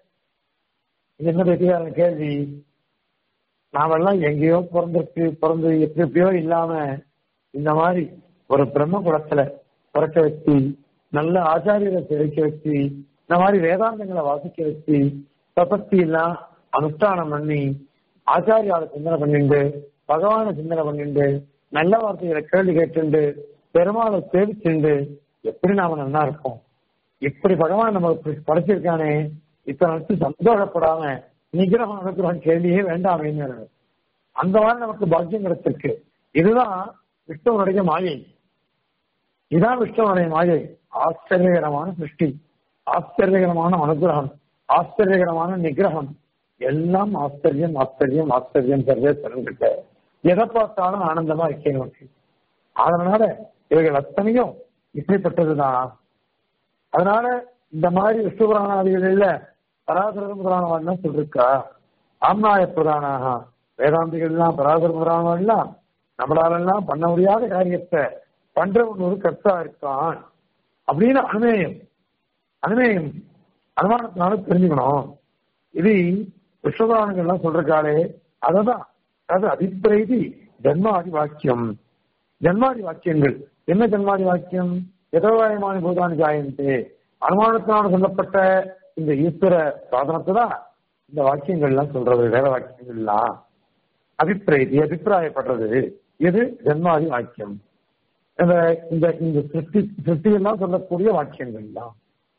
இது என்ன பெரியார கேள்வி நாமெல்லாம் எங்கேயோ பிறந்திருக்கு பிறந்து எப்படி எப்படியோ இல்லாம இந்த மாதிரி ஒரு பிரம்ம குளத்துல பிறக்க வச்சு நல்ல ஆச்சாரியரை தெரிவிக்க வச்சு இந்த மாதிரி வேதாந்தங்களை வாசிக்க வச்சு பிரபத்தி எல்லாம் அனுஷ்டானம் பண்ணி ஆச்சாரியால சிந்தனை பண்ணிண்டு பகவான சிந்தனை பண்ணிண்டு நல்ல வார்த்தைகளை கேள்வி கேட்டுண்டு பெருமாளை சேவிச்சுண்டு எப்படி நாம நல்லா இருப்போம் இப்படி பகவான் நமக்கு படைச்சிருக்கானே இத்தனை நாட்கு சந்தோஷப்படாம நிகிரகம் அனுகிரகம் கேள்வியே வேண்டாமேன்னு அந்த மாதிரி நமக்கு பாக்கியம் கிடைச்சிருக்கு இதுதான் விஷ்ணுவனுடைய மாயை இதுதான் விஷ்ணுவனுடைய மாயை ஆச்சரியகரமான சிருஷ்டி ஆச்சரியகரமான அனுகிரகம் ஆச்சரியகரமான நிகிரகம் எல்லாம் ஆச்சரியம் ஆச்சரியம் ஆச்சரியம் சர்வேஸ்வரன் கிட்ட எதை பார்த்தாலும் ஆனந்தமா இருக்கேன் நமக்கு அதனால இவைகள் அத்தனையும் இப்படிப்பட்டதுதான் அதனால இந்த மாதிரி விஷ்ணு புராணாதிகளில் பராசர புராணம் சொல்லிருக்கா ஆம்நாய புராணாக வேதாந்திகள் எல்லாம் பராசர புராணம் எல்லாம் நம்மளாலெல்லாம் பண்ண முடியாத காரியத்தை பண்றவன் ஒரு கர்த்தா இருக்கான் அப்படின்னு அனுமேயம் அனுமேயம் அனுமானத்தினால தெரிஞ்சுக்கணும் இது விஸ்வபுராணங்கள்லாம் சொல்றாளே அததான் அது அபிப்பிரைதி ஜன்மாதி வாக்கியம் ஜன்மாதி வாக்கியங்கள் என்ன ஜன்மாதி வாக்கியம் எதோவாயமான பூதானி ஜாயந்தே அனுமானத்தினால சொல்லப்பட்ட இந்த ஈஸ்வர சாதனத்தை தான் இந்த வாக்கியங்கள்லாம் சொல்றது வேத வாக்கியங்கள்லாம் அபிப்பிராயதி அபிப்பிராயப்படுறது இது ஜன்மாதி வாக்கியம் இந்த இந்த இந்த சிருஷ்டி சிருஷ்டியெல்லாம் சொல்லக்கூடிய வாக்கியங்கள் தான்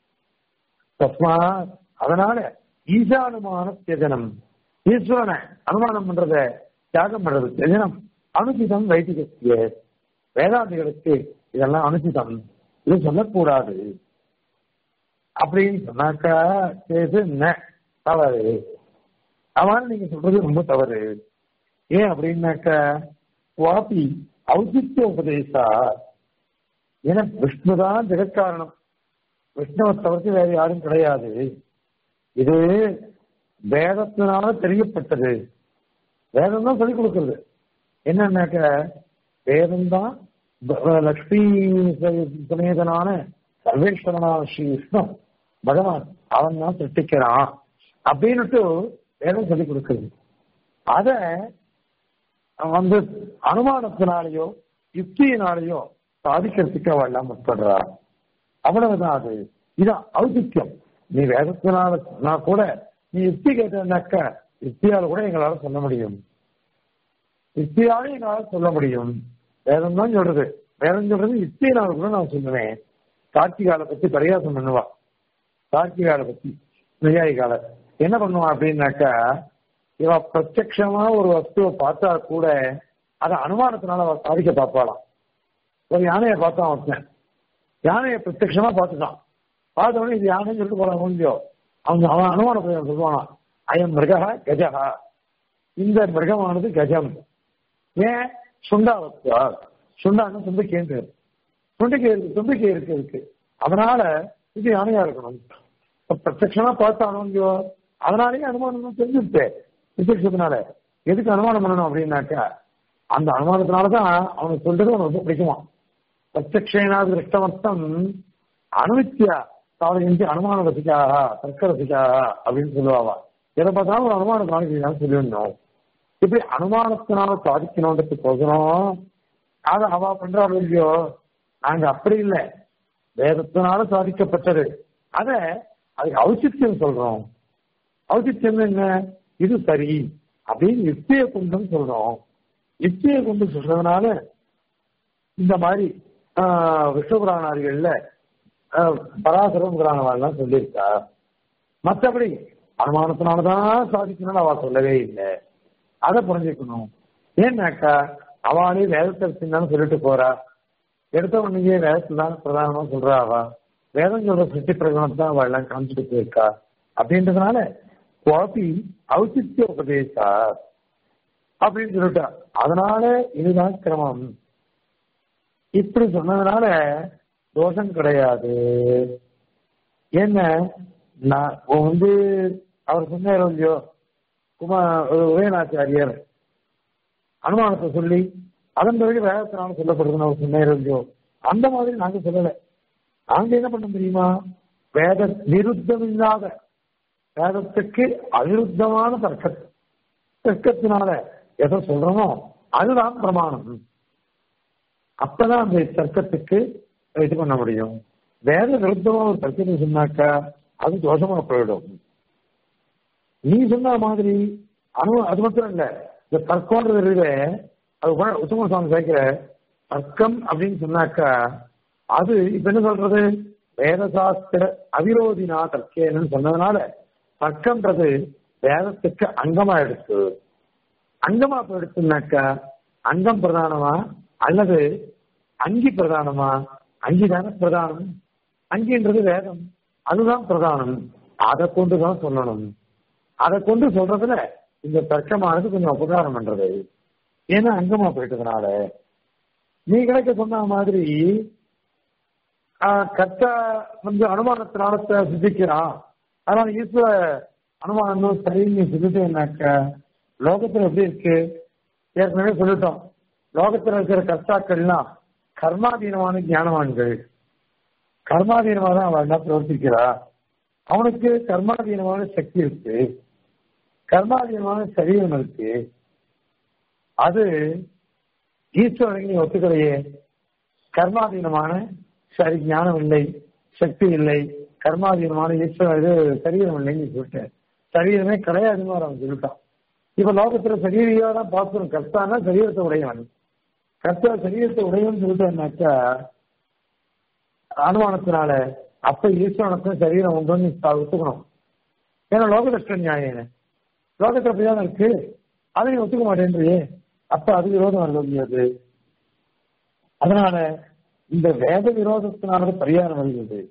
தஸ்மா அதனால ஈசானுமான தியஜனம் ஈஸ்வரனை அனுமானம் பண்றத தியாகம் பண்றது தியஜனம் அனுசிதம் வைதிகத்திய வேதாந்திகளுக்கு இதெல்லாம் அனுசிதம் இது சொல்லக்கூடாது அப்படின்னு சொன்னாக்கா இது தவறு அவன் நீங்க சொல்றது ரொம்ப தவறு ஏன் அப்படின்னாக்கா வாபி ஔசித்ய உபதேசா ஏன்னா விஷ்ணுதான் ஜெகத்காரணம் விஷ்ணுவை தவிர்த்து வேற யாரும் கிடையாது இது வேதத்தினால தெரியப்பட்டது வேதம் தான் சொல்லிக் கொடுக்கிறது என்னன்னாக்க வேதம் தான் லக்ஷ்மி சமேதனான சர்வேஸ்வரனான ஸ்ரீ விஷ்ணு பகவான் அவன் தான் சிருஷ்டிக்கிறான் அப்படின்னுட்டு வேதம் சொல்லிக் கொடுக்குறது அத வந்து அனுமானத்தினாலேயோ யுக்தியினாலேயோ சாதிக்கிறதுக்கு அவள் எல்லாம் முற்படுறா அவ்வளவுதான் அது இதான் ஔசித்யம் நீ வேதத்தினால சொன்னா கூட நீ யுக்தி கேட்டனாக்க யுக்தியால கூட எங்களால சொல்ல முடியும் யுக்தியால எங்களால சொல்ல முடியும் வேதம் தான் சொல்றது வேதம் சொல்றது யுக்தியினால கூட நான் சொல்லுவேன் கார்த்திகால பத்தி பரியாசம் பண்ணுவா கார்த்திகால பத்தி நியாயிகால என்ன பண்ணுவான் அப்படின்னாக்கா இவ பிரத்யமா ஒரு வஸ்துவை பார்த்தா கூட அதை அனுமானத்தினால அவ சாதிக்க பார்ப்பாளாம் ஒரு யானையை பார்த்தான் ஒருத்தன் யானையை பிரத்யமா பார்த்துட்டான் பார்த்த உடனே இது யானைன்னு சொல்லிட்டு போறான் முடியும் அவங்க அவன் அனுமான பிரயோகம் சொல்லுவானா அயம் மிருகா கஜகா இந்த மிருகமானது கஜம் ஏன் சுண்டாவத்தா சுண்டான்னு தும்பிக்கைன்னு தும்பிக்கை இருக்கு தும்பிக்கை இருக்கு இருக்கு அதனால இது யானையா இருக்கணும் பிரத்யமா பார்த்தானோ இல்லையோ அதனாலேயே அனுமானம் தெரிஞ்சுட்டு விசேஷத்தினால எதுக்கு அனுமானம் பண்ணணும் அப்படின்னாக்கா அந்த அனுமானத்தினாலதான் அவனுக்கு சொல்றது அவனுக்கு ரொம்ப பிடிக்குமா பிரத்யக்ஷேனாது திருஷ்டமர்த்தம் அனுவித்தியா தாவரஞ்சி அனுமான ரசிக்காக தர்க்க ரசிக்காக அப்படின்னு சொல்லுவாவா எதை பார்த்தாலும் ஒரு அனுமானத்தினால சொல்லிடணும் இப்படி அனுமானத்தினால சாதிக்கணுன்றதுக்கோசரம் அதை அவ பண்றாள் இல்லையோ நாங்க அப்படி இல்லை வேதத்தினால சாதிக்கப்பட்டது அத அதுக்கு ஔச்சித்யம் சொல்றோம் ஔச்சித்யம் என்ன இது சரி அப்படின்னு யுக்தியை கொண்டும் சொல்றோம் யுக்தியை கொண்டு சொல்றதுனால இந்த மாதிரி விஷ்ணுபுராணாதிகள்ல பராசரம் புராணவாள்லாம் சொல்லியிருக்கா மற்றபடி அனுமானத்தினாலதான் சாதிக்கணும்னு அவ சொல்லவே இல்லை அதை புரிஞ்சுக்கணும் ஏன்னாக்கா அவளே வேதத்தை வச்சுருந்தாலும் சொல்லிட்டு போறா எடுத்த உடனே வேதத்தை தான் பிரதானமா சொல்றா அவ வேதம் சொல்ற சிருஷ்டி பிரகடனத்தை தான் அவள் எல்லாம் காமிச்சிட்டு போயிருக்கா அப்படின்றதுனால குவாபி ஔச்சித்ய உபதேசா அப்படின்னு சொல்லிட்டா அதனால இதுதான் கிரமம் இப்படி சொன்னதுனால தோஷம் கிடையாது என்ன நான் வந்து அவர் சொன்னார் இல்லையோ குமார் உதயநாச்சாரியர் அனுமானத்தை சொல்லி அதன் பிறகு வேதத்தினால சொல்லப்படுதுன்னு அவர் சொன்னார் இல்லையோ அந்த மாதிரி நாங்க சொல்லலை நாங்க என்ன பண்ண தெரியுமா வேத விருத்தம் இல்லாத வேதத்துக்கு அவிருத்தமான தர்க்க தர்க்கத்தினால எதை சொல்றோமோ அதுதான் பிரமாணம் அப்பதான் அந்த தர்க்கத்துக்கு இது பண்ண முடியும் வேத விருத்தமா ஒரு தர்க்கத்தை சொன்னாக்கா அது தோஷமா போயிடும் நீ சொன்ன மாதிரி அனு அது மட்டும் இல்ல இந்த தர்க்கம்ன்றது இருக்குதே அது உத்தம சுவாமி சேர்க்கிற தர்க்கம் அப்படின்னு சொன்னாக்கா அது இப்ப என்ன சொல்றது வேதசாஸ்திர அவிரோதினா தர்க்கேன்னு சொன்னதுனால தர்க்கம்ன்றது வேதத்துக்கு அங்கமா எடுத்து அங்கமா போயிடுச்சுனாக்கா அங்கம் பிரதானமா அல்லது அங்கி பிரதானமா அங்கி தானே பிரதானம் அங்கின்றது வேதம் அதுதான் பிரதானம் அதை கொண்டுதான் சொல்லணும் அதை கொண்டு சொல்றதுல இந்த தர்க்கமானது கொஞ்சம் உபகாரம் பண்றது ஏன்னா அங்கமா போயிட்டதுனால நீ கிடைக்க சொன்ன மாதிரி கர்த்தா வந்து அனுமானத்தினாலத்தை சிந்திக்கிறான் அதனால ஈஸ்வர அனுமானம் சரின்னு சிந்திச்சேன்னாக்க லோகத்துல எப்படி இருக்கு ஏற்கனவே சொல்லிட்டோம் லோகத்துல இருக்கிற கர்த்தாக்கள்லாம் கர்மாதீனமான ஞானவான்கள் கர்மாதீனமா தான் அவன் என்ன பிரவர்த்திக்கிறா அவனுக்கு கர்மாதீனமான சக்தி இருக்கு கர்மாதீனமான சரீரம் இருக்கு அது ஈஸ்வரனுக்கு நீ ஒத்துக்கலையே கர்மாதீனமான சரி ஞானம் இல்லை சக்தி இல்லை கர்மாதீனமான ஈஸ்வர இது சரீரம் இல்லைன்னு சொல்லிட்டேன் சரீரமே கிடையாதுன்னு அவன் சொல்லிட்டான் இப்ப லோகத்துல சரீரியா தான் பார்க்கணும் கர்த்தானா சரீரத்தை உடையவன் கர்த்தா சரீரத்தை உடையவன் சொல்லிட்டேன்னாக்கா அனுமானத்தினால அப்ப ஈஸ்வரனுக்கும் சரீரம் உண்டுன்னு ஒத்துக்கணும் ஏன்னா லோகதஷ்ட நியாயம் லோகத்துல அப்படிதான் இருக்கு அதையும் ஒத்துக்க மாட்டேன்றியே அப்ப அது விரோதம் வர முடியாது அதனால இந்த வேத விரோதத்தினால பரிகாரம் வருகிறது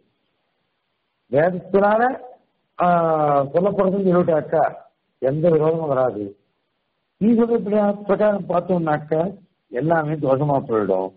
வேதத்தினால சொல்லப்படுறதுன்னு சொல்லிட்டாக்கா எந்த விரோதமும் வராது நீ சொல்ற பிரகாரம் பார்த்தோம்னாக்க எல்லாமே தோஷமா போயிடும்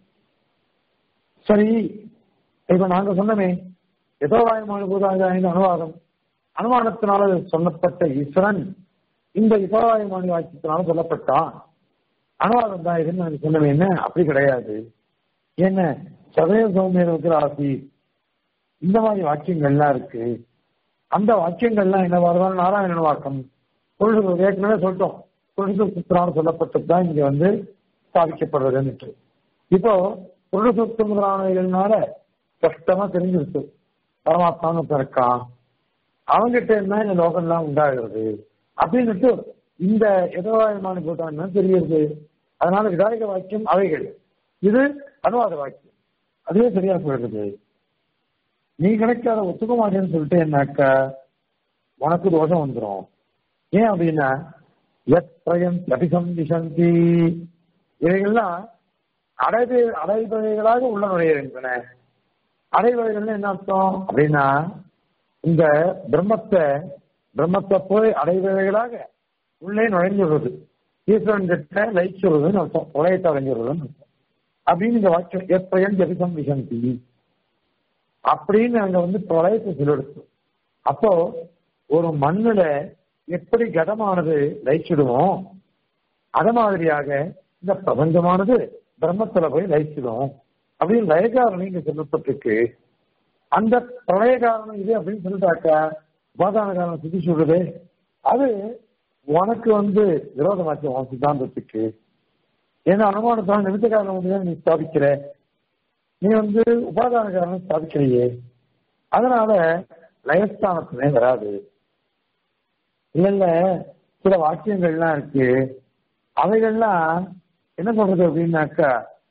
சரி இப்ப நாங்க சொன்னமே ஏதோ வாயமான போதாக இந்த அனுவாதம் அனுமானத்தினால சொல்லப்பட்ட ஈஸ்வரன் இந்த இசோவாயமான வாக்கியத்தினால சொல்லப்பட்டான் அனுவாதம் தான் இதுன்னு நாங்க சொன்னமே என்ன அப்படி கிடையாது என்ன சதய சௌமியர் ஆசி இந்த மாதிரி வாக்கியங்கள்லாம் இருக்கு அந்த வாக்கியங்கள்லாம் என்ன வருவாங்க நாராயண வாக்கம் பொருள் ஏற்கனவே சொல்லிட்டோம் பொருள் சுத்திரான சொல்லப்பட்டது தான் இங்க வந்து ஸ்தாபிக்கப்படுறதுன்னு இப்போ பொருள் சுத்தமுதலானவைகள்னால கஷ்டமா தெரிஞ்சிருக்கு பரமாத்மான்னு பிறக்கான் அவங்கிட்ட என்ன இந்த லோகம்லாம் உண்டாகிறது அப்படின்னுட்டு இந்த எதவாயமான கூட்டாங்கன்னா தெரியுது அதனால விதாயக வாக்கியம் அவைகள் இது அனுவாத வாக்கியம் அதுவே சரியா போயிடுது நீ கிடைக்காத ஒத்துக்க மாட்டேன்னு சொல்லிட்டு என்னாக்கா உனக்கு தோஷம் வந்துடும் ஏன் அப்படின்னா எத் பிரயம் அபிசம் திசந்தி இவைகள்லாம் அடைவு அடைவகைகளாக உள்ள நுழைகின்றன அடைவகைகள்னு என்ன அர்த்தம் அப்படின்னா இந்த பிரம்மத்தை பிரம்மத்தை போய் அடைவகைகளாக உள்ளே நுழைஞ்சுடுறது ஈஸ்வரன் கிட்ட லயிச்சுடுறதுன்னு அர்த்தம் உலகத்தை அடைஞ்சிடுறதுன்னு அர்த்தம் அப்படின்னு இந்த வாக்கியம் எப்பயன் ஜபிசம் விசந்தி அப்படின்னு அங்க வந்து பிரளயத்தை சொல்லிடுச்சு அப்போ ஒரு மண்ணுல எப்படி கதமானது லயிச்சிடுவோம் அத மாதிரியாக இந்த பிரபஞ்சமானது பிரம்மத்துல போய் லயிச்சிடும் அப்படின்னு லயகாரணம் இங்க சொல்லப்பட்டிருக்கு அந்த பிரளய காரணம் இது அப்படின்னு சொல்லிட்டாக்கா உபாதான காரணம் சுத்தி சொல்றது அது உனக்கு வந்து விரோதமாச்சு உன் சித்தாந்தத்துக்கு ஏன்னா அனுமானத்தான் நிமித்த காரணம் வந்து நீ ஸ்தாபிக்கிற நீ வந்து உபாதான காரணம் சாதிக்கலையே அதனால லயஸ்தானத்துமே வராது இல்ல இல்ல சில வாக்கியங்கள்லாம் இருக்கு அவைகள்லாம் என்ன சொல்றது அப்படின்னாக்கா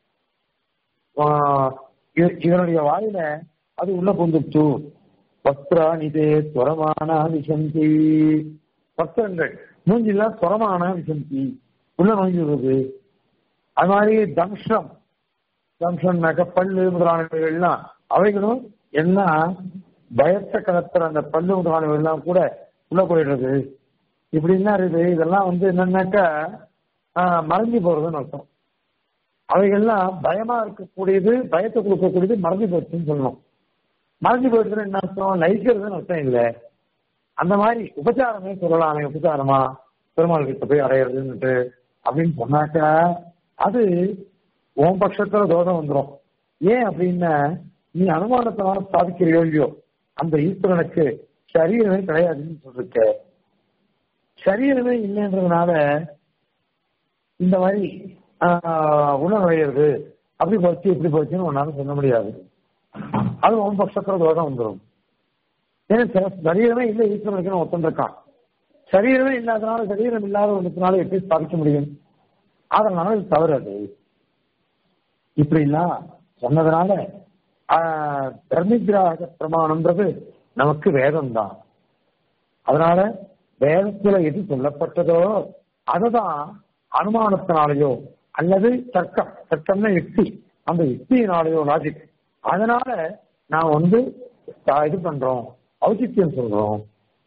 ஆஹ் இ- இவனுடைய வாயில அது உள்ள புந்துச்சு வஸ்திராணிதே துவரமான விசந்தி வஸ்திரங்கள் மூஞ்சிலாம் துவரமான விசந்தி உள்ள நோய்கிறது அது மாதிரி தம்ஷம் தம்ஷம்னாக்க பல்லு முதலானவைகள்லாம் அவைகளும் எல்லாம் பயத்தை கலத்துற அந்த பல்லு முதலானவைகள்லாம் கூட உள்ள போயிடுறது இப்படிலாம் இருக்குது இதெல்லாம் வந்து என்னன்னாக்கா ஆஹ், மறைஞ்சு போறதுன்னு அர்த்தம் அவைகள்லாம் பயமா இருக்கக்கூடியது பயத்தை கொடுக்கக்கூடியது மறைஞ்சு போச்சுன்னு சொல்லணும் மறைஞ்சு போயிடுதுன்னு என்ன அர்த்தம் லயிக்கிறதுன்னு அர்த்தம் இல்லை அந்த மாதிரி உபச்சாரமே சொல்லலாமே உபச்சாரமா பெருமாள் கிட்ட போய் அடையிறதுன்னுட்டு அப்படின்னு சொன்னாக்கா அது உன் பட்சத்துல தோஷம் வந்துடும் ஏன் அப்படின்னா நீ அனுமானத்தினால சாதிக்கிறியோ இல்லையோ அந்த ஈஸ்வரனுக்கு சரீரமே கிடையாதுன்னு சொல்லிருக்க சரீரமே இல்லைன்றதுனால இந்த மாதிரி ஆஹ், உணவு நுழையிறது அப்படி போச்சு இப்படி போச்சுன்னு உன்னால சொல்ல முடியாது அது உன் பட்சத்துல தோஷம் வந்துடும் ஏன்னா ச- சரீரமே இல்லை ஈஸ்வரனுக்கு ஒருத்தன் இருக்கான் சரீரமே இல்லாதனால சரீரம் இல்லாத ஒன்றுனால எப்படி சாதிக்க முடியும் அதனால இது தவறு அது இப்படிலாம் சொன்னதுனால ஆஹ், தர்மிகிராக பிரமாணம்ன்றது நமக்கு வேதம் தான் அதனால வேதத்துல எது சொல்லப்பட்டதோ அதுதான் அனுமானத்தினாலேயோ அல்லது தர்க்கம் தர்க்கம்னா யுக்தி அந்த யுக்தியினாலேயோ லாஜிக் அதனால நான் வந்து ஆஹ், இது பண்றோம் ஔச்சித்யம் சொல்றோம்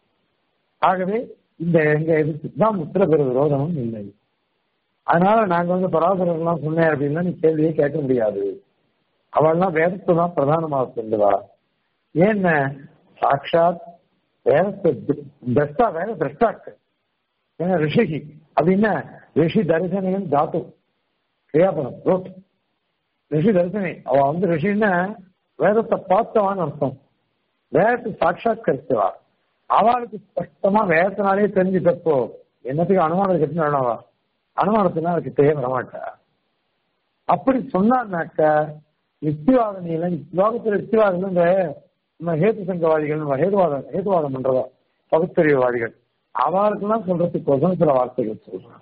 ஆகவே இந்த எங்க இதுக்கு தான் முத்திர பெற விரோதமும் இல்லை அதனால நாங்க வந்து பராசரர்லாம் சொன்னேன் அப்படின்னா நீ கேள்வியே கேட்க முடியாது அவள்லாம் வேதத்தை தான் பிரதானமாக சொல்லுவா ஏன்ன சாட்சாத் வேதத்தை திரஷ்டா வேத திரஷ்டாக்கள் ஏன்னா ரிஷிகி அப்படின்னா ரிஷி தரிசனம் தாத்து கிரியாபதம் ரோட் ரிஷி தரிசனி அவ வந்து ரிஷின்னா வேதத்தை பார்த்தவான்னு அர்த்தம் வேதத்தை சாட்சாத் கரிச்சவா அவளுக்கு ஸ்பஷ்டமா வேதத்தினாலே தெரிஞ்சுட்டப்போ என்னத்துக்கு அனுமானம் கட்டின வேணாவா அனுமானத்துல அதுக்கு தேவை வரமாட்டா அப்படி சொன்னான்னாக்க யுக்திவாதம் இல்லை லோகத்துல யுக்திவாதம் இந்த நம்ம ஹேத்து சங்கவாதிகள் நம்ம ஹேதுவாதம் ஹேதுவாதம் பண்றதா பகுத்தறிவுவாதிகள் அவளுக்கெல்லாம் சொல்றதுக்கோசம் சில வார்த்தைகள் சொல்றாங்க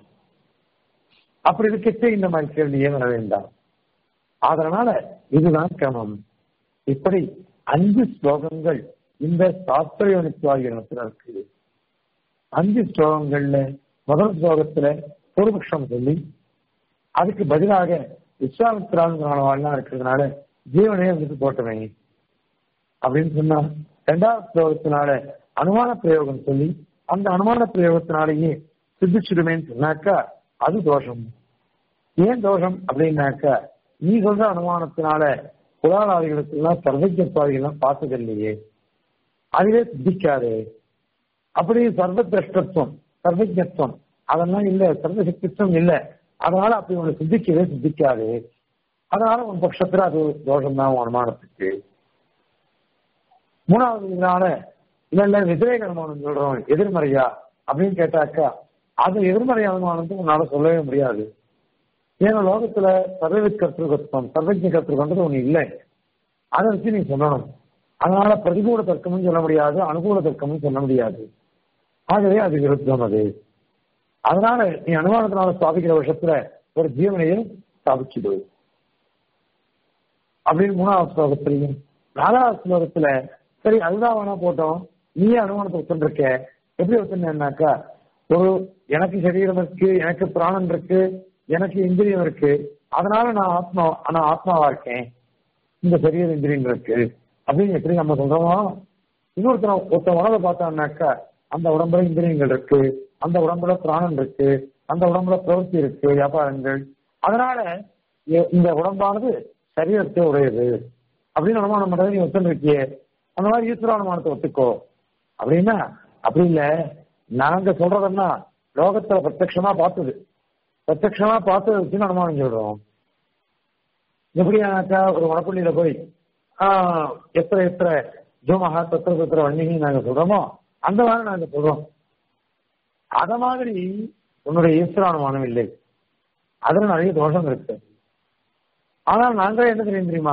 அப்படி இருக்கச்சே இந்த மாதிரி கேள்வியே வர வேண்டாம் அதனால இதுதான் கிரமம் இப்படி அஞ்சு ஸ்லோகங்கள் இந்த சாஸ்திரயோனித்வாகிரணத்துல இருக்கு அஞ்சு ஸ்லோகங்கள்ல முதல் ஸ்லோகத்துல பூர்வபக்ஷம் சொல்லி அதுக்கு பதிலாக விஸ்வாமித்ராங்கலாம் இருக்கிறதுனால ஜீவனே வந்துட்டு போட்டவே அப்படின்னு சொன்னா இரண்டாவது ஸ்லோகத்தினால அனுமான பிரயோகம் சொல்லி அந்த அனுமான பிரயோகத்தினாலேயே சித்திச்சிடுமேன்னு சொன்னாக்கா அது தோஷம் ஏன் தோஷம் அப்படின்னாக்கா நீ சொல்ற அனுமானத்தினால புராணாதிகளுக்கு எல்லாம் சர்வஜத்வாதிகள்லாம் பார்த்தது இல்லையே அதுவே சித்திக்காது அப்படி சர்வ திரஷ்டத்துவம் சர்வஜத்துவம் அதெல்லாம் இல்ல சர்வசக்தித்துவம் இல்ல அதனால அப்படி உனக்கு சித்திக்கவே சித்திக்காது அதனால உன் பட்சத்துல அது தோஷம் தான் உன் அனுமானத்துக்கு மூணாவது இதனால இல்ல இல்ல விதிரேக அனுமானம் சொல்றோம் எதிர்மறையா அப்படின்னு கேட்டாக்கா அது எதிர்மறை அனுமானத்தை உன்னால சொல்லவே முடியாது ஏன்னா லோகத்துல சர்வவித் கர்த்திருக்கத்துவம் சர்வஜ கர்த்திருக்கன்றது ஒண்ணு இல்லை அதை வச்சு நீ சொல்லணும் அதனால பிரதிகூல தர்க்கமும் சொல்ல முடியாது அனுகூல தர்க்கமும் சொல்ல முடியாது ஆகவே அது விருத்தம் அது அதனால நீ அனுமானத்தினால ஸ்தாபிக்கிற வருஷத்துல ஒரு ஜீவனையும் ஸ்தாபிச்சிடு அப்படின்னு மூணாவது ஸ்லோகத்திலையும் நாலாவது ஸ்லோகத்துல சரி அதுதான் வேணா போட்டோம் நீயே அனுமானத்தை ஒத்துருக்க எப்படி ஒத்துனாக்கா ஒரு எனக்கு சரீரம் இருக்கு எனக்கு பிராணன் இருக்கு எனக்கு இந்திரியம் இருக்கு அதனால நான் ஆத்மா நான் ஆத்மாவா இருக்கேன் இந்த சரீர இந்திரியம் இருக்கு அப்படின்னு எப்படி நம்ம சொல்றோமோ இன்னொருத்தர் ஒருத்தன் உடம்பை பார்த்தான்னாக்கா அந்த உடம்புல இந்திரியங்கள் இருக்கு அந்த உடம்புல பிராணன் இருக்கு அந்த உடம்புல பிரவൃத்தி இருக்கு வியாபாரங்கள் அதனால எ- இந்த உடம்பானது சரீரத்தை உடையது அப்படின்னு அனுமானம் பண்றது நீ ஒத்துருக்கியே அந்த மாதிரி ஈஸ்வர அனுமானத்தை ஒத்துக்கோ அப்படின்னா அப்படி இல்ல நாங்க சொல்றதுன்னா லோகத்துல பிரத்யட்சமா பார்த்தது பிரத்யட்சமா பார்த்ததை வச்சு அனுமானம் சொல்றோம் எப்படியானாக்கா ஒரு வடப்பள்ளியில போய் ஆஹ் எத்தனை எத்தனை ஜோமஹா தத்திர தத்திர வன்னிகை நாங்க சொல்றோமோ அந்த மாதிரி நாங்க சொல்றோம் அத மாதிரி உன்னுடைய ஈஸ்வரானுமானம் இல்லை அதுல நிறைய தோஷம் இருக்கு ஆனால் நாங்களே என்ன தெரியும் தெரியுமா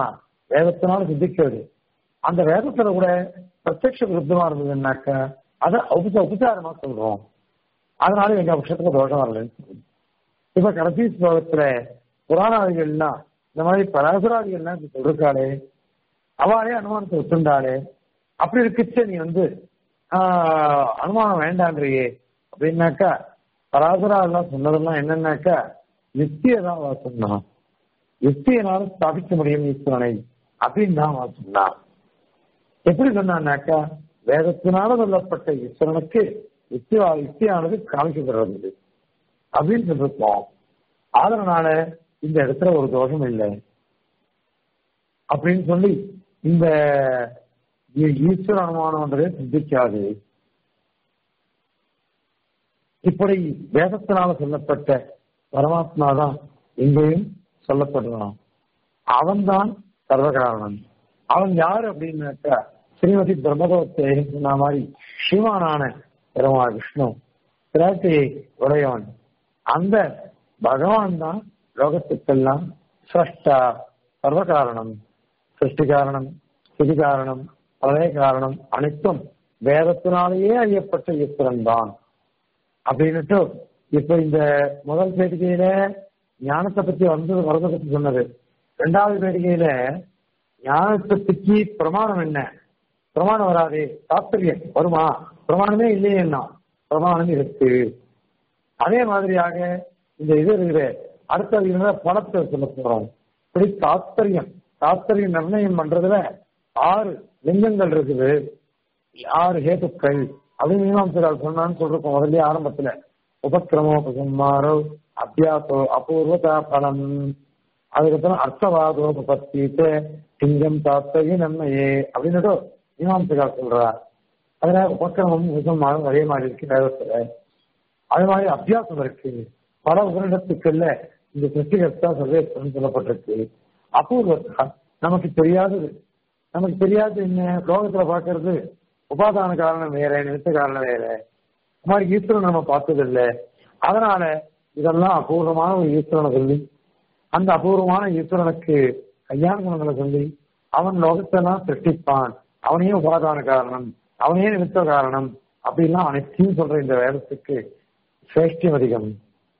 வேதத்தினால சித்திக்கிறது அந்த வேதத்துல கூட பிரத்யட்ச விருத்தமா இருந்ததுன்னாக்கா அதை உபச உபச்சாரமா சொல்றோம் அதனால எங்க பட்சத்துல தோஷம் வரலன்னு சொல்லுவோம் இப்ப கடைசி ஸ்லோகத்துல புராணாதிகள்லாம் இந்த மாதிரி பராசராதிகள்லாம் இப்படி சொல்றாளே அவளே அனுமானத்தை ஒத்துண்டாளே அப்படி இருக்குச்சு நீ வந்து ஆஹ், அனுமானம் வேண்டான்றியே அப்படின்னாக்கா பராசரா எல்லாம் சொன்னதெல்லாம் என்னன்னாக்கா யுக்தியதான் அவ சொன்னான் யுக்தியினால ஸ்தாபிக்க முடியும் ஈஸ்வரனை அப்படின்னு தான் அவன் சொன்னான் எப்படி சொன்னான்னாக்கா வேதத்தினால சொல்லப்பட்ட ஈஸ்வரனுக்கு யுக்தி யுக்தியானது காமிக்கப்படுறது அப்படின்னு சொல்லிருக்கோம் அதனால இந்த இடத்துல ஒரு தோஷம் இல்லை அப்படின்னு சொல்லி இந்த ஈ- ஈஸ்வர அனுமானம்ன்றதே சிந்திக்காது இப்படி வேதத்தினால சொல்லப்பட்ட பரமாத்மா தான் இங்கேயும் சொல்லப்படுறான் அவன்தான் சர்வகாரணன் அவன் யார் அப்படின்னாக்கா ஸ்ரீமதி பிரம்மதோத்தை சொன்ன மாதிரி சிவனான பெருமாள் விஷ்ணு பிராட்டியை உடையவன் அந்த பகவான் தான் லோகத்துக்கெல்லாம் சிரஷ்டா சர்வகாரணம் சிருஷ்டி காரணம் ஸ்திதி காரணம் பிரளய காரணம் அனைத்தும் வேதத்தினாலேயே அறியப்பட்ட ஈஸ்வரன் தான் அப்படின்னுட்டு இப்ப இந்த முதல் பேட்டிகையில ஞானத்தை பத்தி வந்தது வரதை பத்தி சொன்னது ரெண்டாவது பேட்டிகையில ஞானத்துக்கு பிரமாணம் என்ன பிரமாணம் வராதே தாத்பரியம் வருமா பிரமாணமே இல்லையேன்னா பிரமாணம் இருக்கு அதே மாதிரியாக இந்த இது இருக்குது அடுத்த இதுல பணத்தை சொல்ல போறோம் இப்படி தாத்பரியம் தாத்பரியம் நிர்ணயம் பண்றதுல ஆறு லிங்கங்கள் இருக்குது ஆறு ஹேதுக்கள் அப்படின்னு மீமாம்சகால் சொன்னான்னு சொல்றோம் முதல்ல ஆரம்பத்துல உபக்கிரமோபசம்மாரோ அபியாசோ அபூர்வதா பலம் அதுக்கப்புறம் அர்த்தவாதோபத்தி சிங்கம் தாத்பரிய நன்மையே அப்படின்னு மீமாம்சகால் சொல்றா அதனால உபக்கிரமம் உபசம்மாரம் அதே மாதிரி இருக்கு வேதத்துல அது மாதிரி அபியாசம் இருக்கு பல உபரிடத்துக்கள்ல இந்த சிருஷ்டிகர்த்தா சர்வேஸ்வரன் சொல்லப்பட்டிருக்கு அபூர்வத்தா நமக்கு தெரியாதது நமக்கு தெரியாது என்ன லோகத்துல பாக்குறது உபாதான காரணம் வேற நிறுத்த காரணம் வேற இந்த மாதிரி ஈஸ்வரன் நம்ம பார்த்தது இல்ல அதனால இதெல்லாம் அபூர்வமான ஒரு ஈஸ்வரனை சொல்லி அந்த அபூர்வமான ஈஸ்வரனுக்கு கல்யாண குணங்களை சொல்லி அவன் லோகத்தெல்லாம் சிருஷ்டிப்பான் அவனே உபாதான காரணம் அவனே நிமித்த காரணம் அப்படின்லாம் அனைத்தையும் சொல்ற இந்த வேதத்துக்கு சிரேஷ்டியம் அதிகம்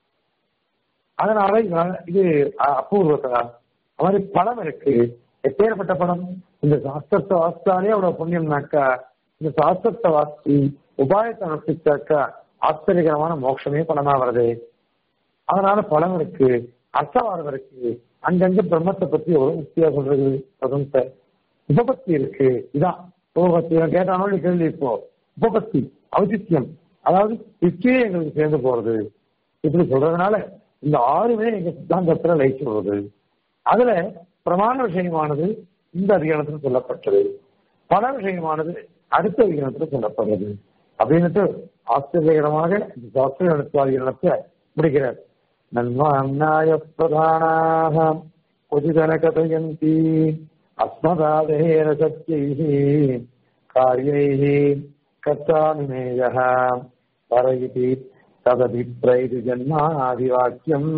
அதனால இவ- இது அ- அபூர்வத்தா அது மாதிரி படம் இருக்கு எப்பேற்பட்ட படம் இந்த சாஸ்திரத்தை வாசித்தாலே அவ்வளவு புண்ணியம்னாக்கா இந்த சாஸ்திரத்தை வாசி உபாயத்தை அனுஷ்டிச்சாக்கா ஆச்சரியகரமான மோட்சமே பலனா வருது அதனால பலம் இருக்கு அர்த்தவாதம் இருக்கு அங்கங்க பிரம்மத்தை பத்தி ஒரு முக்கியா சொல்றது பிரபஞ்ச உபபத்தி இருக்கு இதான் உபபத்தி நான் கேட்டானோ இல்ல கேள்வி இப்போ உபபத்தி ஔதித்யம் அதாவது யுக்தியே எங்களுக்கு சேர்ந்து போறது இப்படி சொல்றதுனால இந்த ஆறுமே எங்க சித்தாந்தத்துல லைக் சொல்றது அதுல பிரமாண விஷயமானது இந்த அதிகாரத்தில் சொல்லப்பட்டது பல விஷயமானது அடுத்த அதிகாரத்துல சொல்லப்படுறது அப்படின்னுட்டு ஆச்சரியகரமாக இந்த சாஸ்திர அனுப்பாதிகாரத்தை முடிக்கிறார் நன்மாய பிரதானாக உதிதன கதயந்தி அஸ்மதாதேன சத்தியைः காரியைः கர்த்தானுமேயः பர इति तदभिप्रैति जन्मादिवाक्यम्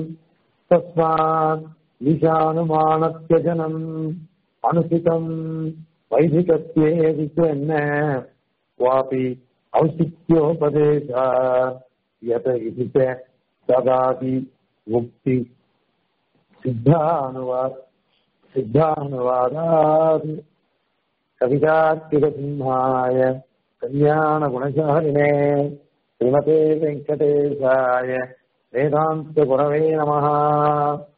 तस्मात् ईशानुमानत्यजनम् अनुचितम् वैदिकत्वेदि चेन्न वापि औचित्योपदेशा यत इति च तदापि मुक्ति सिद्धानुवाद सिद्धानुवादात् कवितार्किकसिंहाय कल्याणगुणशालिने श्रीमते वेङ्कटेशाय वेदान्तगुणवे नमः